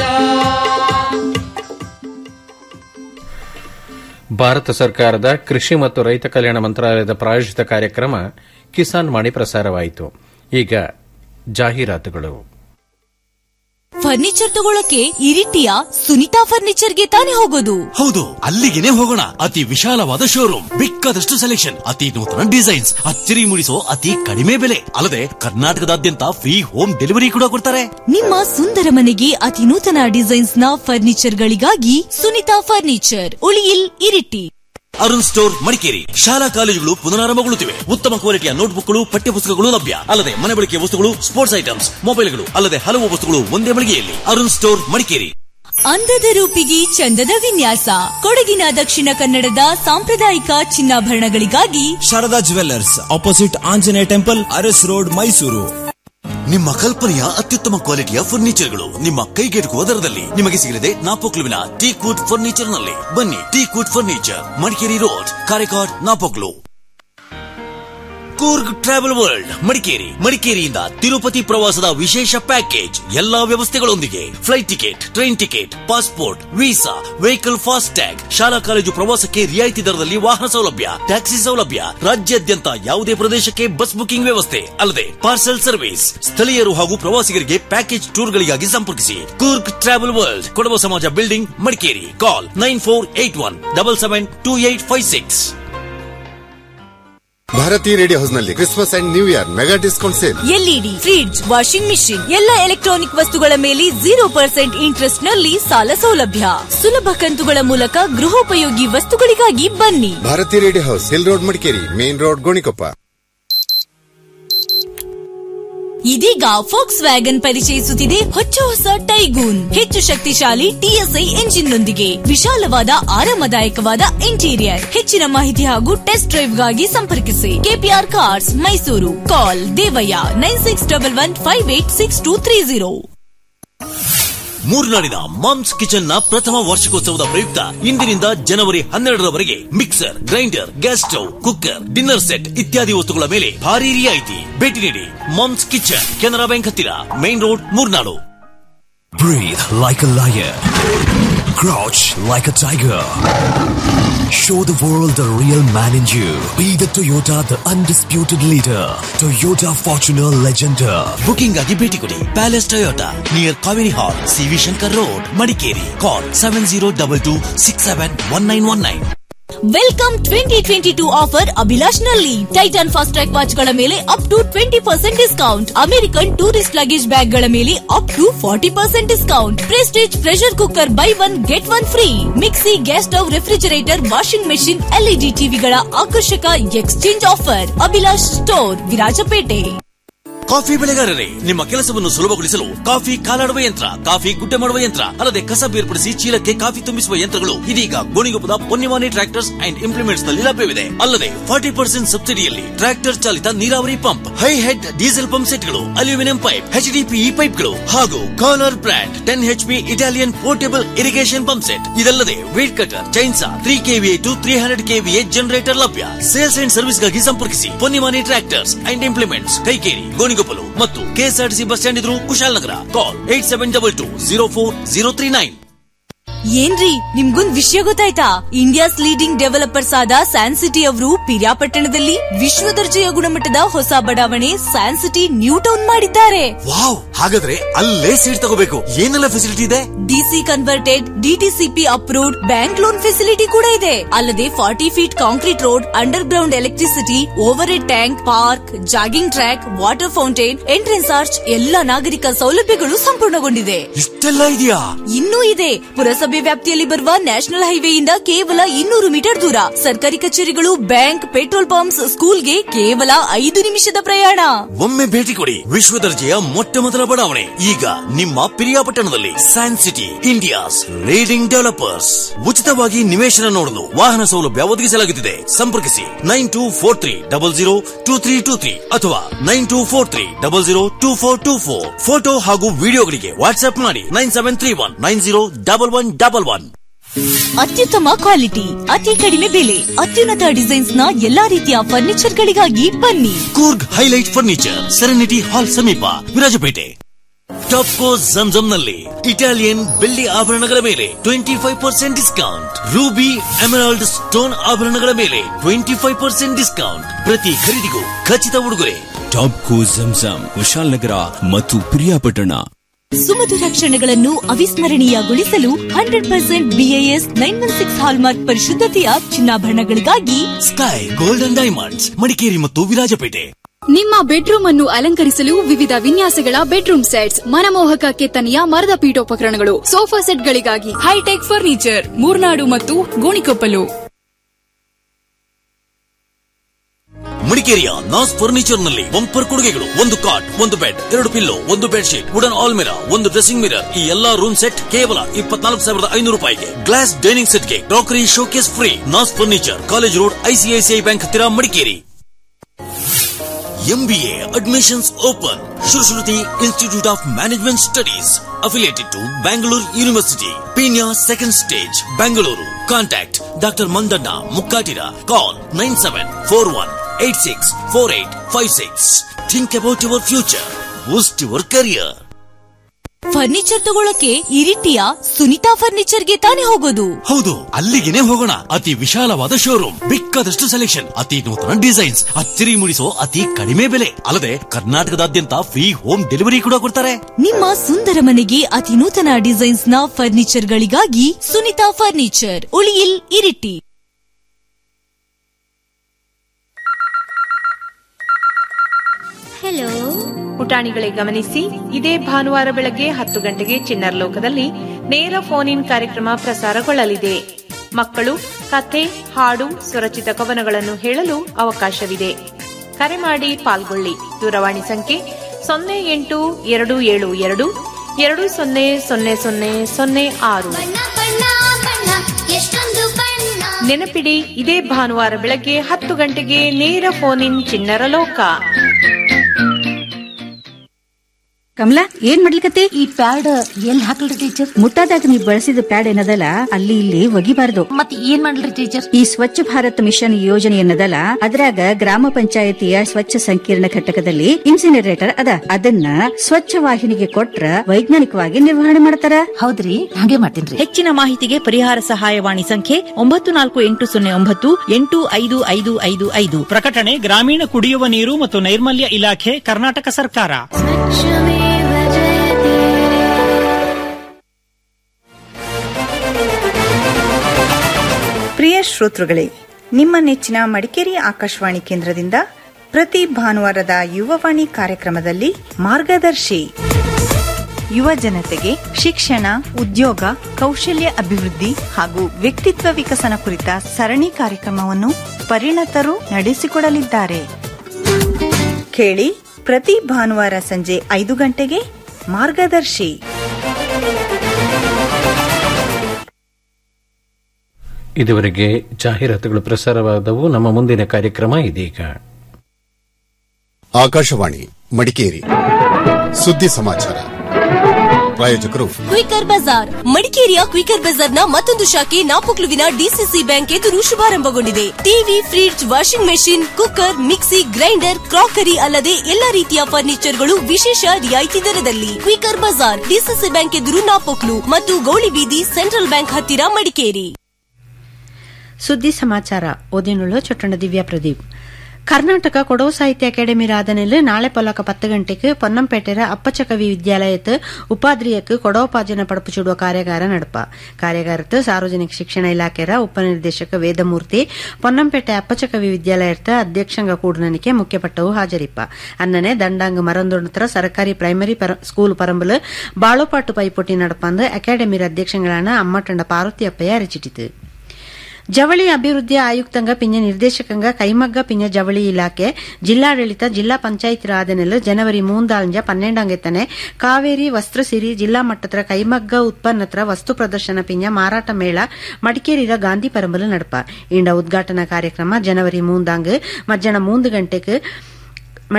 ಭಾರತ ಸರ್ಕಾರದ ಕೃಷಿ ಮತ್ತು ರೈತ ಕಲ್ಯಾಣ ಮಂತ್ರಾಲಯದ ಪ್ರಾಯೋಜಿತ ಕಾರ್ಯಕ್ರಮ ಕಿಸಾನ್ ವಾಣಿ ಪ್ರಸಾರವಾಯಿತು ಈಗ ಜಾಹೀರಾತುಗಳು ಫರ್ನಿಚರ್ ತಗೊಳಕ್ಕೆ ಇರಿಟಿಯ ಸುನಿತಾ ಫರ್ನಿಚರ್ಗೆ ತಾನೇ ಹೋಗೋದು ಹೌದು ಅಲ್ಲಿಗೆನೆ ಹೋಗೋಣ ಅತಿ ವಿಶಾಲವಾದ ಶೋರೂಮ್ ಬೇಕಾದಷ್ಟು ಸೆಲೆಕ್ಷನ್ ಅತಿ ನೂತನ ಡಿಸೈನ್ಸ್ ಅಚ್ಚರಿ ಮೂಡಿಸೋ ಅತಿ ಕಡಿಮೆ ಬೆಲೆ ಅಲ್ಲದೆ ಕರ್ನಾಟಕದಾದ್ಯಂತ ಫ್ರೀ ಹೋಮ್ ಡೆಲಿವರಿ ಕೂಡ ಕೊಡ್ತಾರೆ ನಿಮ್ಮ ಸುಂದರ ಮನೆಗೆ ಅತಿ ನೂತನ ಡಿಸೈನ್ಸ್ ನ ಫರ್ನಿಚರ್ ಗಳಿಗಾಗಿ ಸುನಿತಾ ಫರ್ನಿಚರ್ ಉಳಿಯಿಲ್ ಇರಿಟಿ ಅರುಣ್ ಸ್ಟೋರ್ ಮಡಿಕೇರಿ ಶಾಲಾ ಕಾಲೇಜುಗಳು ಪುನರಾರಂಭಗೊಳ್ಳುತ್ತಿವೆ ಉತ್ತಮ ಕ್ವಾಲಿಟಿಯ ನೋಟ್ಬುಕ್ಗಳು ಪಠ್ಯಪುಸ್ತಕಗಳು ಲಭ್ಯ ಅಲ್ಲದೆ ಮನೆ ಬಳಕೆಯ ವಸ್ತುಗಳು ಸ್ಪೋರ್ಟ್ಸ್ ಐಟಮ್ಸ್ ಮೊಬೈಲ್ಗಳು ಅಲ್ಲದೆ ಹಲವು ವಸ್ತುಗಳು ಒಂದೇ ಮಳಿಗೆಯಲ್ಲಿ ಅರುಣ್ ಸ್ಟೋರ್ ಮಡಿಕೇರಿ ಅಂದದ ರೂಪಿಗೆ ಚಂದದ ವಿನ್ಯಾಸ ಕೊಡಗಿನ ದಕ್ಷಿಣ ಕನ್ನಡದ ಸಾಂಪ್ರದಾಯಿಕ ಚಿನ್ನಾಭರಣಗಳಿಗಾಗಿ Sharada jewellers opposite Anjaneya temple Aras road Mysuru ನಿಮ್ಮ ಕಲ್ಪನೆಯ ಅತ್ಯುತ್ತಮ ಕ್ವಾಲಿಟಿಯ ಫರ್ನಿಚರ್ಗಳು ನಿಮ್ಮ ಕೈಗೆಟುಕುವ ದರದಲ್ಲಿ ನಿಮಗೆ ಸಿಗಲಿದೆ ನಾಪೋಕ್ಲುವಿನ ಟೀಕ್ವುಡ್ ಫರ್ನಿಚರ್ ನಲ್ಲಿ ಬನ್ನಿ teakwood furniture Madikeri road Karikad Napoklu Coorg travel world Madikeri ಮಡಿಕೇರಿಯಿಂದ ತಿರುಪತಿ ಪ್ರವಾಸದ ವಿಶೇಷ ಪ್ಯಾಕೇಜ್ ಎಲ್ಲಾ ವ್ಯವಸ್ಥೆಗಳೊಂದಿಗೆ flight ticket train ticket passport visa vehicle fast tag ಶಾಲಾ ಕಾಲೇಜು ಪ್ರವಾಸಕ್ಕೆ ರಿಯಾಯಿತಿ ದರದಲ್ಲಿ ವಾಹನ ಸೌಲಭ್ಯ ಟ್ಯಾಕ್ಸಿ ಸೌಲಭ್ಯ ರಾಜ್ಯಾದ್ಯಂತ ಯಾವುದೇ ಪ್ರದೇಶಕ್ಕೆ ಬಸ್ ಬುಕಿಂಗ್ ವ್ಯವಸ್ಥೆ ಅಲ್ಲದೆ ಪಾರ್ಸೆಲ್ ಸರ್ವಿಸ್ ಸ್ಥಳೀಯರು ಹಾಗೂ ಪ್ರವಾಸಿಗರಿಗೆ ಪ್ಯಾಕೇಜ್ ಟೂರ್ಗಳಿಗಾಗಿ ಸಂಪರ್ಕಿಸಿ Coorg travel world Kodava Samaja building Madikeri call nine four eight one double seven two eight five six Bharathiya radio ಹೌಸ್ನಲ್ಲಿ Christmas and new year mega discount sale LED fridge washing machine ಎಲ್ಲ electronic ವಸ್ತುಗಳ ಮೇಲೆ ಜೀರೋ ಪರ್ಸೆಂಟ್ ಇಂಟ್ರೆಸ್ಟ್ ನಲ್ಲಿ ಸಾಲ ಸೌಲಭ್ಯ ಸುಲಭ ಕಂತುಗಳ ಮೂಲಕ ಗೃಹೋಪಯೋಗಿ ವಸ್ತುಗಳಿಗಾಗಿ ಬನ್ನಿ Bharathiya radio house hill road Madikeri main road Gonikoppa ಇದೀಗ ಫೋಕ್ಸ್ ವ್ಯಾಗನ್ ಪರಿಚಯಿಸುತ್ತಿದೆ ಹೊಚ್ಚ ಹೊಸ ಟೈಗೂನ್ ಹೆಚ್ಚು ಶಕ್ತಿಶಾಲಿ ಟಿಎಸ್ಐ ಎಂಜಿನ್ ನೊಂದಿಗೆ ವಿಶಾಲವಾದ ಆರಾಮದಾಯಕವಾದ ಇಂಟೀರಿಯರ್ ಹೆಚ್ಚಿನ ಮಾಹಿತಿ ಹಾಗೂ ಟೆಸ್ಟ್ ಡ್ರೈವ್ಗಾಗಿ ಸಂಪರ್ಕಿಸಿ KPR cars Mysuru call Devaiah nine six double one five eight six two three zero ಮೂರ್ನಾಡಿನ ಮಾಮ್ಸ್ ಕಿಚನ್ ನ ಪ್ರಥಮ ವಾರ್ಷಿಕೋತ್ಸವದ ಪ್ರಯುಕ್ತ ಇಂದಿನಿಂದ ಜನವರಿ ಹನ್ನೆರಡರವರೆಗೆ mixer grinder gas stove cooker dinner set ಇತ್ಯಾದಿ ವಸ್ತುಗಳ ಮೇಲೆ ಭಾರಿ ರಿಯಾಯಿತಿ ಭೇಟಿ ನೀಡಿ ಮಾಮ್ಸ್ ಕಿಚನ್ ಕೆನರಾ ಬ್ಯಾಂಕ್ ಹತ್ತಿರ main road Moornadu Breathe like a lion. Crouch like a tiger. Show the world the real man in you. Be the Toyota, the undisputed leader. Toyota Fortuner Legender. Booking ಆಗಿ ಭೇಟಿ ಕೊಡಿ palace Toyota near Kaveri hall CV Shankar road Madikeri call seven zero double two six seven one nine one nine welcome twenty twenty two offer Abhilash ನಲ್ಲಿ Titan Fastrack watch ಗಳ ಮೇಲೆ up to twenty percent discount American tourister luggage bag ಗಳ ಮೇಲೆ up to forty percent discount prestige pressure cooker buy one get one free mixie gas stove refrigerator washing machine LED ಟಿವಿಗಳ ಆಕರ್ಷಕ exchange offer Abhilash store Virajpet coffee ಬೆಳೆಗಾರರೇ ನಿಮ್ಮ ಕೆಲಸವನ್ನು ಸುಲಭಗೊಳಿಸಲು coffee ಕಾಲಾಡುವ ಯಂತ್ರ coffee ಗುಡ್ಡೆ ಮಾಡುವ ಯಂತ್ರ ಅಲ್ಲದೆ ಕಸ ಬೇರ್ಪಡಿಸಿ ಚೀಲಕ್ಕೆ ಕಾಫಿ ತುಂಬಿಸುವ ಯಂತ್ರಗಳು ಇದೀಗ ಗೋಣಿಗೊಪ್ಪದ ಪೊನ್ನಿವಾನಿ ಟ್ರಾಕ್ಟರ್ಸ್ ಅಂಡ್ ಇಂಪ್ಲಿಮೆಂಟ್ಸ್ ನಲ್ಲಿ ಲಭ್ಯವಿದೆ ಅಲ್ಲದೆ ಫಾರ್ಟಿ ಪರ್ಸೆಂಟ್ ಸಬ್ಸಿಡಿಯಲ್ಲಿ ಟ್ರಾಕ್ಟರ್ ಚಾಲಿತ ನೀರಾವರಿ pump high head diesel pump ಸೆಟ್ಗಳು ಅಲ್ಯೂಮಿನಿಯಂ ಪೈಪ್ ಎಚ್ಡಿಪಿಇ ಪೈಪ್ಗಳು ಹಾಗೂ ಕಾಲರ್ brand ten H P Italian portable irrigation pump set ಇದಲ್ಲದೆ weed cutter chainsaw three KVA to three hundred KVA generator ಲಭ್ಯ ಸೇಲ್ಸ್ ಅಂಡ್ ಸರ್ವಿಸ್ಗಾಗಿ ಸಂಪರ್ಕಿಸಿ Ponnivani tractors and implements Kaikeri Gonikoppal ಮತ್ತು KSRTC bus stand ಎದುರು Kushalnagar call eight seven double two zero four zero three nine ಏನ್ರಿ ನಿಮ್ಗೊಂದ್ ವಿಷಯ ಗೊತ್ತಾಯ್ತಾ ಇಂಡಿಯಾಸ್ ಲೀಡಿಂಗ್ ಡೆವಲಪರ್ಸ್ ಆದ ಸ್ಯಾನ್ ಸಿಟಿ ಅವರು ಪಿರಿಯಾಪಟ್ಟಣದಲ್ಲಿ ವಿಶ್ವ ದರ್ಜೆಯ ಗುಣಮಟ್ಟದ ಹೊಸ ಬಡಾವಣೆ ಸ್ಯಾನ್ ಸಿಟಿ ನ್ಯೂ ಟೌನ್ ಮಾಡಿದ್ದಾರೆ ವಾವ್ ಹಾಗಾದ್ರೆ ಅಲ್ಲೇ ಸೀಟ್ ತಗೋಬೇಕು ಏನೆಲ್ಲ ಫೆಸಿಲಿಟಿ ಇದೆ DC converted DTCP approved bank loan facility ಕೂಡ ಇದೆ ಅಲ್ಲದೆ forty feet concrete road underground electricity overhead tank park jogging track water fountain entrance arch ಎಲ್ಲ ನಾಗರಿಕ ಸೌಲಭ್ಯಗಳು ಸಂಪೂರ್ಣಗೊಂಡಿದೆ ಇಷ್ಟೆಲ್ಲ ಇದೆಯಾ ಇನ್ನೂ ಇದೆ ಪುರಸಭೆ ವ್ಯಾಪ್ತಿಯಲ್ಲಿ ಬರುವ ನ್ಯಾಷನಲ್ ಹೈವೇಯಿಂದ ಕೇವಲ ಇನ್ನೂರು ಮೀಟರ್ ದೂರ ಸರ್ಕಾರಿ ಕಚೇರಿಗಳು ಬ್ಯಾಂಕ್ ಪೆಟ್ರೋಲ್ ಪಂಪ್ಸ್ ಸ್ಕೂಲ್ಗೆ ಕೇವಲ ಐದು ನಿಮಿಷದ ಪ್ರಯಾಣ ಒಮ್ಮೆ ಭೇಟಿ ಕೊಡಿ ವಿಶ್ವ ದರ್ಜೆಯ ಮೊಟ್ಟ ಮೊದಲ ಬಡಾವಣೆ ಈಗ ನಿಮ್ಮ ಪಿರಿಯಾಪಟ್ಟಣದಲ್ಲಿ science city India's leading developers ಉಚಿತವಾಗಿ ನಿವೇಶನ ನೋಡಲು ವಾಹನ ಸೌಲಭ್ಯ ಒದಗಿಸಲಾಗುತ್ತಿದೆ ಸಂಪರ್ಕಿಸಿ nine two four three double zero two three two three ಅಥವಾ nine two four three double zero two four two four photo ಹಾಗೂ ವಿಡಿಯೋಗಳಿಗೆ ವಾಟ್ಸ್ಆಪ್ ಮಾಡಿ nine seven three one nine zero double one double one ಅತ್ಯುತ್ತಮ quality ಅತಿ ಕಡಿಮೆ ಬೆಲೆ ಅತ್ಯುನ್ನತ designs ನ ಎಲ್ಲಾ ರೀತಿಯ ಫರ್ನಿಚರ್ ಗಳಿಗಾಗಿ ಬನ್ನಿ Coorg highlight furniture serenity hall ಸಮೀಪ ವಿರಾಜಪೇಟೆ ಟಾಪ್ಕೋ ನಲ್ಲಿ ಇಟಾಲಿಯನ್ ಬೆಳ್ಳಿ ಆಭರಣಗಳ ಮೇಲೆ twenty five percent discount ruby emerald stone ಆಭರಣಗಳ ಮೇಲೆ ಟ್ವೆಂಟಿ ಫೈವ್ ಪರ್ಸೆಂಟ್ ಡಿಸ್ಕೌಂಟ್ ಪ್ರತಿ ಖರೀದಿಗೂ ಖಚಿತ ಉಡುಗೊರೆ ಟಾಪ್ ಕೋ ಜಂಜಂ ಕುಶಾಲನಗರ ಮತ್ತು ಪ್ರಿಯಾಪಟ್ಟಣ ಸುಮಧುರ ಕ್ಷಣಗಳನ್ನು ಅವಿಸ್ಮರಣೀಯಗೊಳಿಸಲು hundred percent BIS nine one six hallmark ಪರಿಶುದ್ಧತೆಯ ಚಿನ್ನಾಭರಣಗಳಿಗಾಗಿ ಸ್ಕೈ ಗೋಲ್ಡನ್ ಡೈಮಂಡ್ಸ್ ಮಡಿಕೇರಿ ಮತ್ತು ವಿರಾಜಪೇಟೆ ನಿಮ್ಮ ಬೆಡ್ರೂಮ್ ಅನ್ನು ಅಲಂಕರಿಸಲು ವಿವಿಧ ವಿನ್ಯಾಸಗಳ ಬೆಡ್ರೂಮ್ ಸೆಟ್ಸ್ ಮನಮೋಹಕ ಕೆತ್ತನೆಯ ಮರದ ಪೀಠೋಪಕರಣಗಳು ಸೋಫಾ ಸೆಟ್ಗಳಿಗಾಗಿ ಹೈಟೆಕ್ ಫರ್ನಿಚರ್ ಮೂರ್ನಾಡು ಮತ್ತು ಗೋಣಿಕೊಪ್ಪಲು ಮಡಿಕೇರಿಯ ನಾಸ್ ಫರ್ನಿಚರ್ ನಲ್ಲಿ ಬಂಪರ್ ಕೊಡುಗೆಗಳು ಒಂದು ಕಾಟ್ ಒಂದು ಬೆಡ್ ಎರಡು ಪಿಲ್ಲೋ ಒಂದು ಬೆಡ್ ಶೀಟ್ ವುಡನ್ ಆಲ್ಮಿರಾ ಒಂದು ಡ್ರೆಸ್ಸಿಂಗ್ ಮಿರರ್ ಈ ಎಲ್ಲಾ ರೂಮ್ ಸೆಟ್ ಕೇವಲ ಇಪ್ಪತ್ನಾಲ್ಕು ಸಾವಿರದ ಐನೂರು ರೂಪಾಯಿಗೆ ಗ್ಲಾಸ್ ಡೈನಿಂಗ್ ಸೆಟ್ಗೆ ಕ್ರಾಕರಿ ಶೋಕೇಸ್ ಫ್ರೀ ನಾಸ್ furniture college road ICICI bank ಹತ್ತಿರ Madikeri MBA admissions open Shushruti institute of management studies affiliated to Bangalore university Peenya second stage Bengaluru contact doctor Mandanna Mukkatira call nine seven four one eight six four eight five six think about your future boost your career furniture ತಗೊಳಕ್ಕೆ ಇರಿಟಿಯ ಸುನಿತಾ ಫರ್ನಿಚರ್ಗೆ ತಾನೇ ಹೋಗೋದು ಹೌದು ಅಲ್ಲಿಗೆನೆ ಹೋಗೋಣ ಅತಿ ವಿಶಾಲವಾದ showroom ಬೇಕಾದಷ್ಟು selection ಅತಿ ನೂತನ ಡಿಸೈನ್ಸ್ ಅಚ್ಚರಿ ಮೂಡಿಸೋ ಅತಿ ಕಡಿಮೆ ಬೆಲೆ ಅಲ್ಲದೆ ಕರ್ನಾಟಕದಾದ್ಯಂತ ಫ್ರೀ ಹೋಮ್ ಡೆಲಿವರಿ ಕೂಡ ಕೊಡ್ತಾರೆ ನಿಮ್ಮ ಸುಂದರ ಮನೆಗೆ ಅತಿ ನೂತನ ಡಿಸೈನ್ಸ್ ನ ಫರ್ನಿಚರ್ ಗಳಿಗಾಗಿ ಸುನಿತಾ ಫರ್ನಿಚರ್ ಉಳಿಯಿಲ್ ಇರಿಟಿ ಹಲೋ ಪುಟಾಣಿಗಳೇ ಗಮನಿಸಿ ಇದೇ ಭಾನುವಾರ ಬೆಳಗ್ಗೆ ಹತ್ತು ಗಂಟೆಗೆ ಚಿನ್ನರ್ ಲೋಕದಲ್ಲಿ ನೇರ ಫೋನ್ ಇನ್ ಕಾರ್ಯಕ್ರಮ ಪ್ರಸಾರಗೊಳ್ಳಲಿದೆ ಮಕ್ಕಳು ಕಥೆ ಹಾಡು ಸ್ವರಚಿತ ಕವನಗಳನ್ನು ಹೇಳಲು ಅವಕಾಶವಿದೆ ಕರೆ ಮಾಡಿ ಪಾಲ್ಗೊಳ್ಳಿ ದೂರವಾಣಿ ಸಂಖ್ಯೆ ಸೊನ್ನೆ ಎಂಟು ಎರಡು ಏಳು ಎರಡು ಎರಡು ಸೊನ್ನೆ ಸೊನ್ನೆ ಸೊನ್ನೆ ಸೊನ್ನೆ ಆರು ಎಷ್ಟೊಂದು ಬಣ್ಣ ನೆನಪಿಡಿ ಇದೇ ಭಾನುವಾರ ಬೆಳಗ್ಗೆ ಹತ್ತು ಗಂಟೆಗೆ ನೇರ ಫೋನ್ ಇನ್ ಚಿನ್ನರ ಲೋಕ ಕಮಲಾ ಏನ್ ಮಾಡ್ಲಿಕತ್ತಿ ಈ ಪ್ಯಾಡ್ ಎಲ್ಲಿ ಹಾಕಲ್ರಿ ಟೀಚರ್ ಮುಟ್ಟಾದಾಗ ನೀವು ಬಳಸಿದ ಪ್ಯಾಡ್ ಏನದಲ್ಲ ಅಲ್ಲಿ ಇಲ್ಲಿ ಒಗಿಬಾರ್ದು ಮತ್ ಏನ್ ಮಾಡ್ಲಿ ಟೀಚರ್ ಈ ಸ್ವಚ್ಛ ಭಾರತ್ ಮಿಷನ್ ಯೋಜನೆ ಏನದಲ್ಲ ಅದ್ರಾಗ ಗ್ರಾಮ ಪಂಚಾಯತಿಯ ಸ್ವಚ್ಛ ಸಂಕೀರ್ಣ ಘಟಕದಲ್ಲಿ ಇನ್ಸಿನರೇಟರ್ ಅದ ಅದನ್ನ ಸ್ವಚ್ಛ ವಾಹಿನಿಗೆ ಕೊಟ್ರ ವೈಜ್ಞಾನಿಕವಾಗಿ ನಿರ್ವಹಣೆ ಮಾಡ್ತಾರ ಹೌದ್ರಿ ಹಾಗೆ ಮಾಡ್ತೀನಿ ಹೆಚ್ಚಿನ ಮಾಹಿತಿಗೆ ಪರಿಹಾರ ಸಹಾಯವಾಣಿ ಸಂಖ್ಯೆ ಒಂಬತ್ತು ನಾಲ್ಕು ಎಂಟು ಸೊನ್ನೆ ಒಂಬತ್ತು ಎಂಟು ಐದು ಐದು ಐದು ಐದು ಪ್ರಕಟಣೆ ಗ್ರಾಮೀಣ ಕುಡಿಯುವ ನೀರು ಮತ್ತು ನೈರ್ಮಲ್ಯ ಇಲಾಖೆ ಕರ್ನಾಟಕ ಸರ್ಕಾರ ಪ್ರಿಯ ಶ್ರೋತೃಗಳೇ ನಿಮ್ಮ ನೆಚ್ಚಿನ ಮಡಿಕೇರಿ ಆಕಾಶವಾಣಿ ಕೇಂದ್ರದಿಂದ ಪ್ರತಿ ಭಾನುವಾರದ ಯುವವಾಣಿ ಕಾರ್ಯಕ್ರಮದಲ್ಲಿ ಮಾರ್ಗದರ್ಶಿ ಯುವ ಜನತೆಗೆ ಶಿಕ್ಷಣ ಉದ್ಯೋಗ ಕೌಶಲ್ಯ ಅಭಿವೃದ್ಧಿ ಹಾಗೂ ವ್ಯಕ್ತಿತ್ವ ವಿಕಸನ ಕುರಿತ ಸರಣಿ ಕಾರ್ಯಕ್ರಮವನ್ನು ಪರಿಣತರು ನಡೆಸಿಕೊಡಲಿದ್ದಾರೆ ಕೇಳಿ ಪ್ರತಿ ಭಾನುವಾರ ಸಂಜೆ ಐದು ಗಂಟೆಗೆ ಮಾರ್ಗದರ್ಶಿ ಇದುವರೆಗೆ ಜಾಹೀರಾತುಗಳು ಪ್ರಸಾರವಾದವು ನಮ್ಮ ಮುಂದಿನ ಕಾರ್ಯಕ್ರಮ ಇದೀಗ ಆಕಾಶವಾಣಿ ಮಡಿಕೇರಿ ಸುದ್ದಿ ಸಮಾಚಾರ ಪ್ರಾಯೋಜಕರು ಕ್ವಿಕರ್ ಬಜಾರ್ ಮಡಿಕೇರಿಯ ಕ್ವಿಕರ್ ಬಜಾರ್ನ ಮತ್ತೊಂದು ಶಾಖೆ ನಾಪೊಕ್ಲುವಿನ ಡಿಸಿಸಿ ಬ್ಯಾಂಕ್ ಎದುರು ಶುಭಾರಂಭಗೊಂಡಿದೆ TV fridge washing machine cooker mixie grinder crockery ಅಲ್ಲದೆ ಎಲ್ಲಾ ರೀತಿಯ ಫರ್ನಿಚರ್ಗಳು ವಿಶೇಷ ರಿಯಾಯಿತಿ ದರದಲ್ಲಿ ಕ್ವಿಕರ್ ಬಜಾರ್ ಡಿಸಿಸಿ ಬ್ಯಾಂಕ್ ಎದುರು ನಾಪೊಕ್ಲು ಮತ್ತು ಗೌಳಿಬೀದಿ ಸೆಂಟ್ರಲ್ ಬ್ಯಾಂಕ್ ಹತ್ತಿರ ಮಡಿಕೇರಿ ಸುದ್ದಿ ಸಮಾಚಾರ ಓದಿನುಳ್ಳು ಚೊಟ್ಟಣ ದಿವ್ಯಾ ಪ್ರದೀಪ್ ಕರ್ನಾಟಕ ಕೊಡವು ಸಾಹಿತ್ಯ ಅಕಾಡೆಮಿ ರಾಧನೆಲ್ ನಾಳೆ ಪೊಲಕ ಪತ್ತು ಗಂಟೆಗೆ പൊന്നംപേട്ടര അപ്പച്ചകവി വിദ്യാലയത്ത് ഉപാധ്രിയക്ക് കൊടോപാചന പഠിപ്പിച്ചുടുವ ಕಾರ್ಯಾಗಾರ ನಡಪ ಕಾರ್ಯಾಗಾರത്ത് ಸಾರ್ವಜನಿಕ ಶಿಕ್ಷಣ ಇಲಾಖೆಯ ಉಪನಿರ್ದೇಶಕ ವೇದಮೂರ್ತಿ പൊന്നಂಪೇಟೆ ಅಪ್ಪಚಕವಿ ವಿದ್ಯಾಲಯದ ಅಧ್ಯಕ್ಷಂಗ ಕೂಡನನಿಕೆ ಮುಖ್ಯಪಟ್ಟವು ಹಾಜರಿಪ್ಪ ಅನ್ನನೆ ದಂಡಾಂಗ ಮರಂದೊಣತ್ರ ಸರ್ಕಾರಿ ಪ್ರೈಮರಿ ಸ್ಕೂಲ್ ಪರಂಬಲ್ ಬಾಳೋಪಾಟು ಪೈಪೋಟಿ ನಡಪಂದು ಅಕಾಡೆಮಿ ಅಧ್ಯಕ್ಷಗಳಾன ಅಮ್ಮಟಂಡ ಪಾರ್ವತಿಯಪ್ಪಯ್ಯ ಅರಚಿಟಿತು ಜವಳಿ ಅಭಿವೃದ್ಧಿ ಆಯುಕ್ತಂಗ ಪಿಂಜ ನಿರ್ದೇಶಕಂಗ ಕೈಮಗ್ಗ ಪಿಂಜ ಜವಳಿ ಇಲಾಖೆ ಜಿಲ್ಲಾಡಳಿತ ಜಿಲ್ಲಾ ಪಂಚಾಯತ್ ರಾಧನೆಲ್ ಜನವರಿ ಮೂಂದಾಂಜ ಪನ್ನೆಂಡಂಗೆತ್ತನೆ ಕಾವೇರಿ ವಸ್ತ್ರಸಿರಿ ಜಿಲ್ಲಾ ಮಟ್ಟತ್ರ ಕೈಮಗ್ಗ ಉತ್ಪನ್ನತ್ರ ವಸ್ತು ಪ್ರದರ್ಶನ ಪಿಂಜ ಮಾರಾಟ ಮೇಳ ಮಡಿಕೇರಿರ ಗಾಂಧಿ ಪರಂಬಲು ನಡಪ ಇಂಡ ಉದ್ಘಾಟನಾ ಕಾರ್ಯಕ್ರಮ ಜನವರಿ ಮೂಂದಾಂಗ್ ಮಧ್ಯಾಹ್ನ ಮೂಂದು ಗಂಟೆಗೆ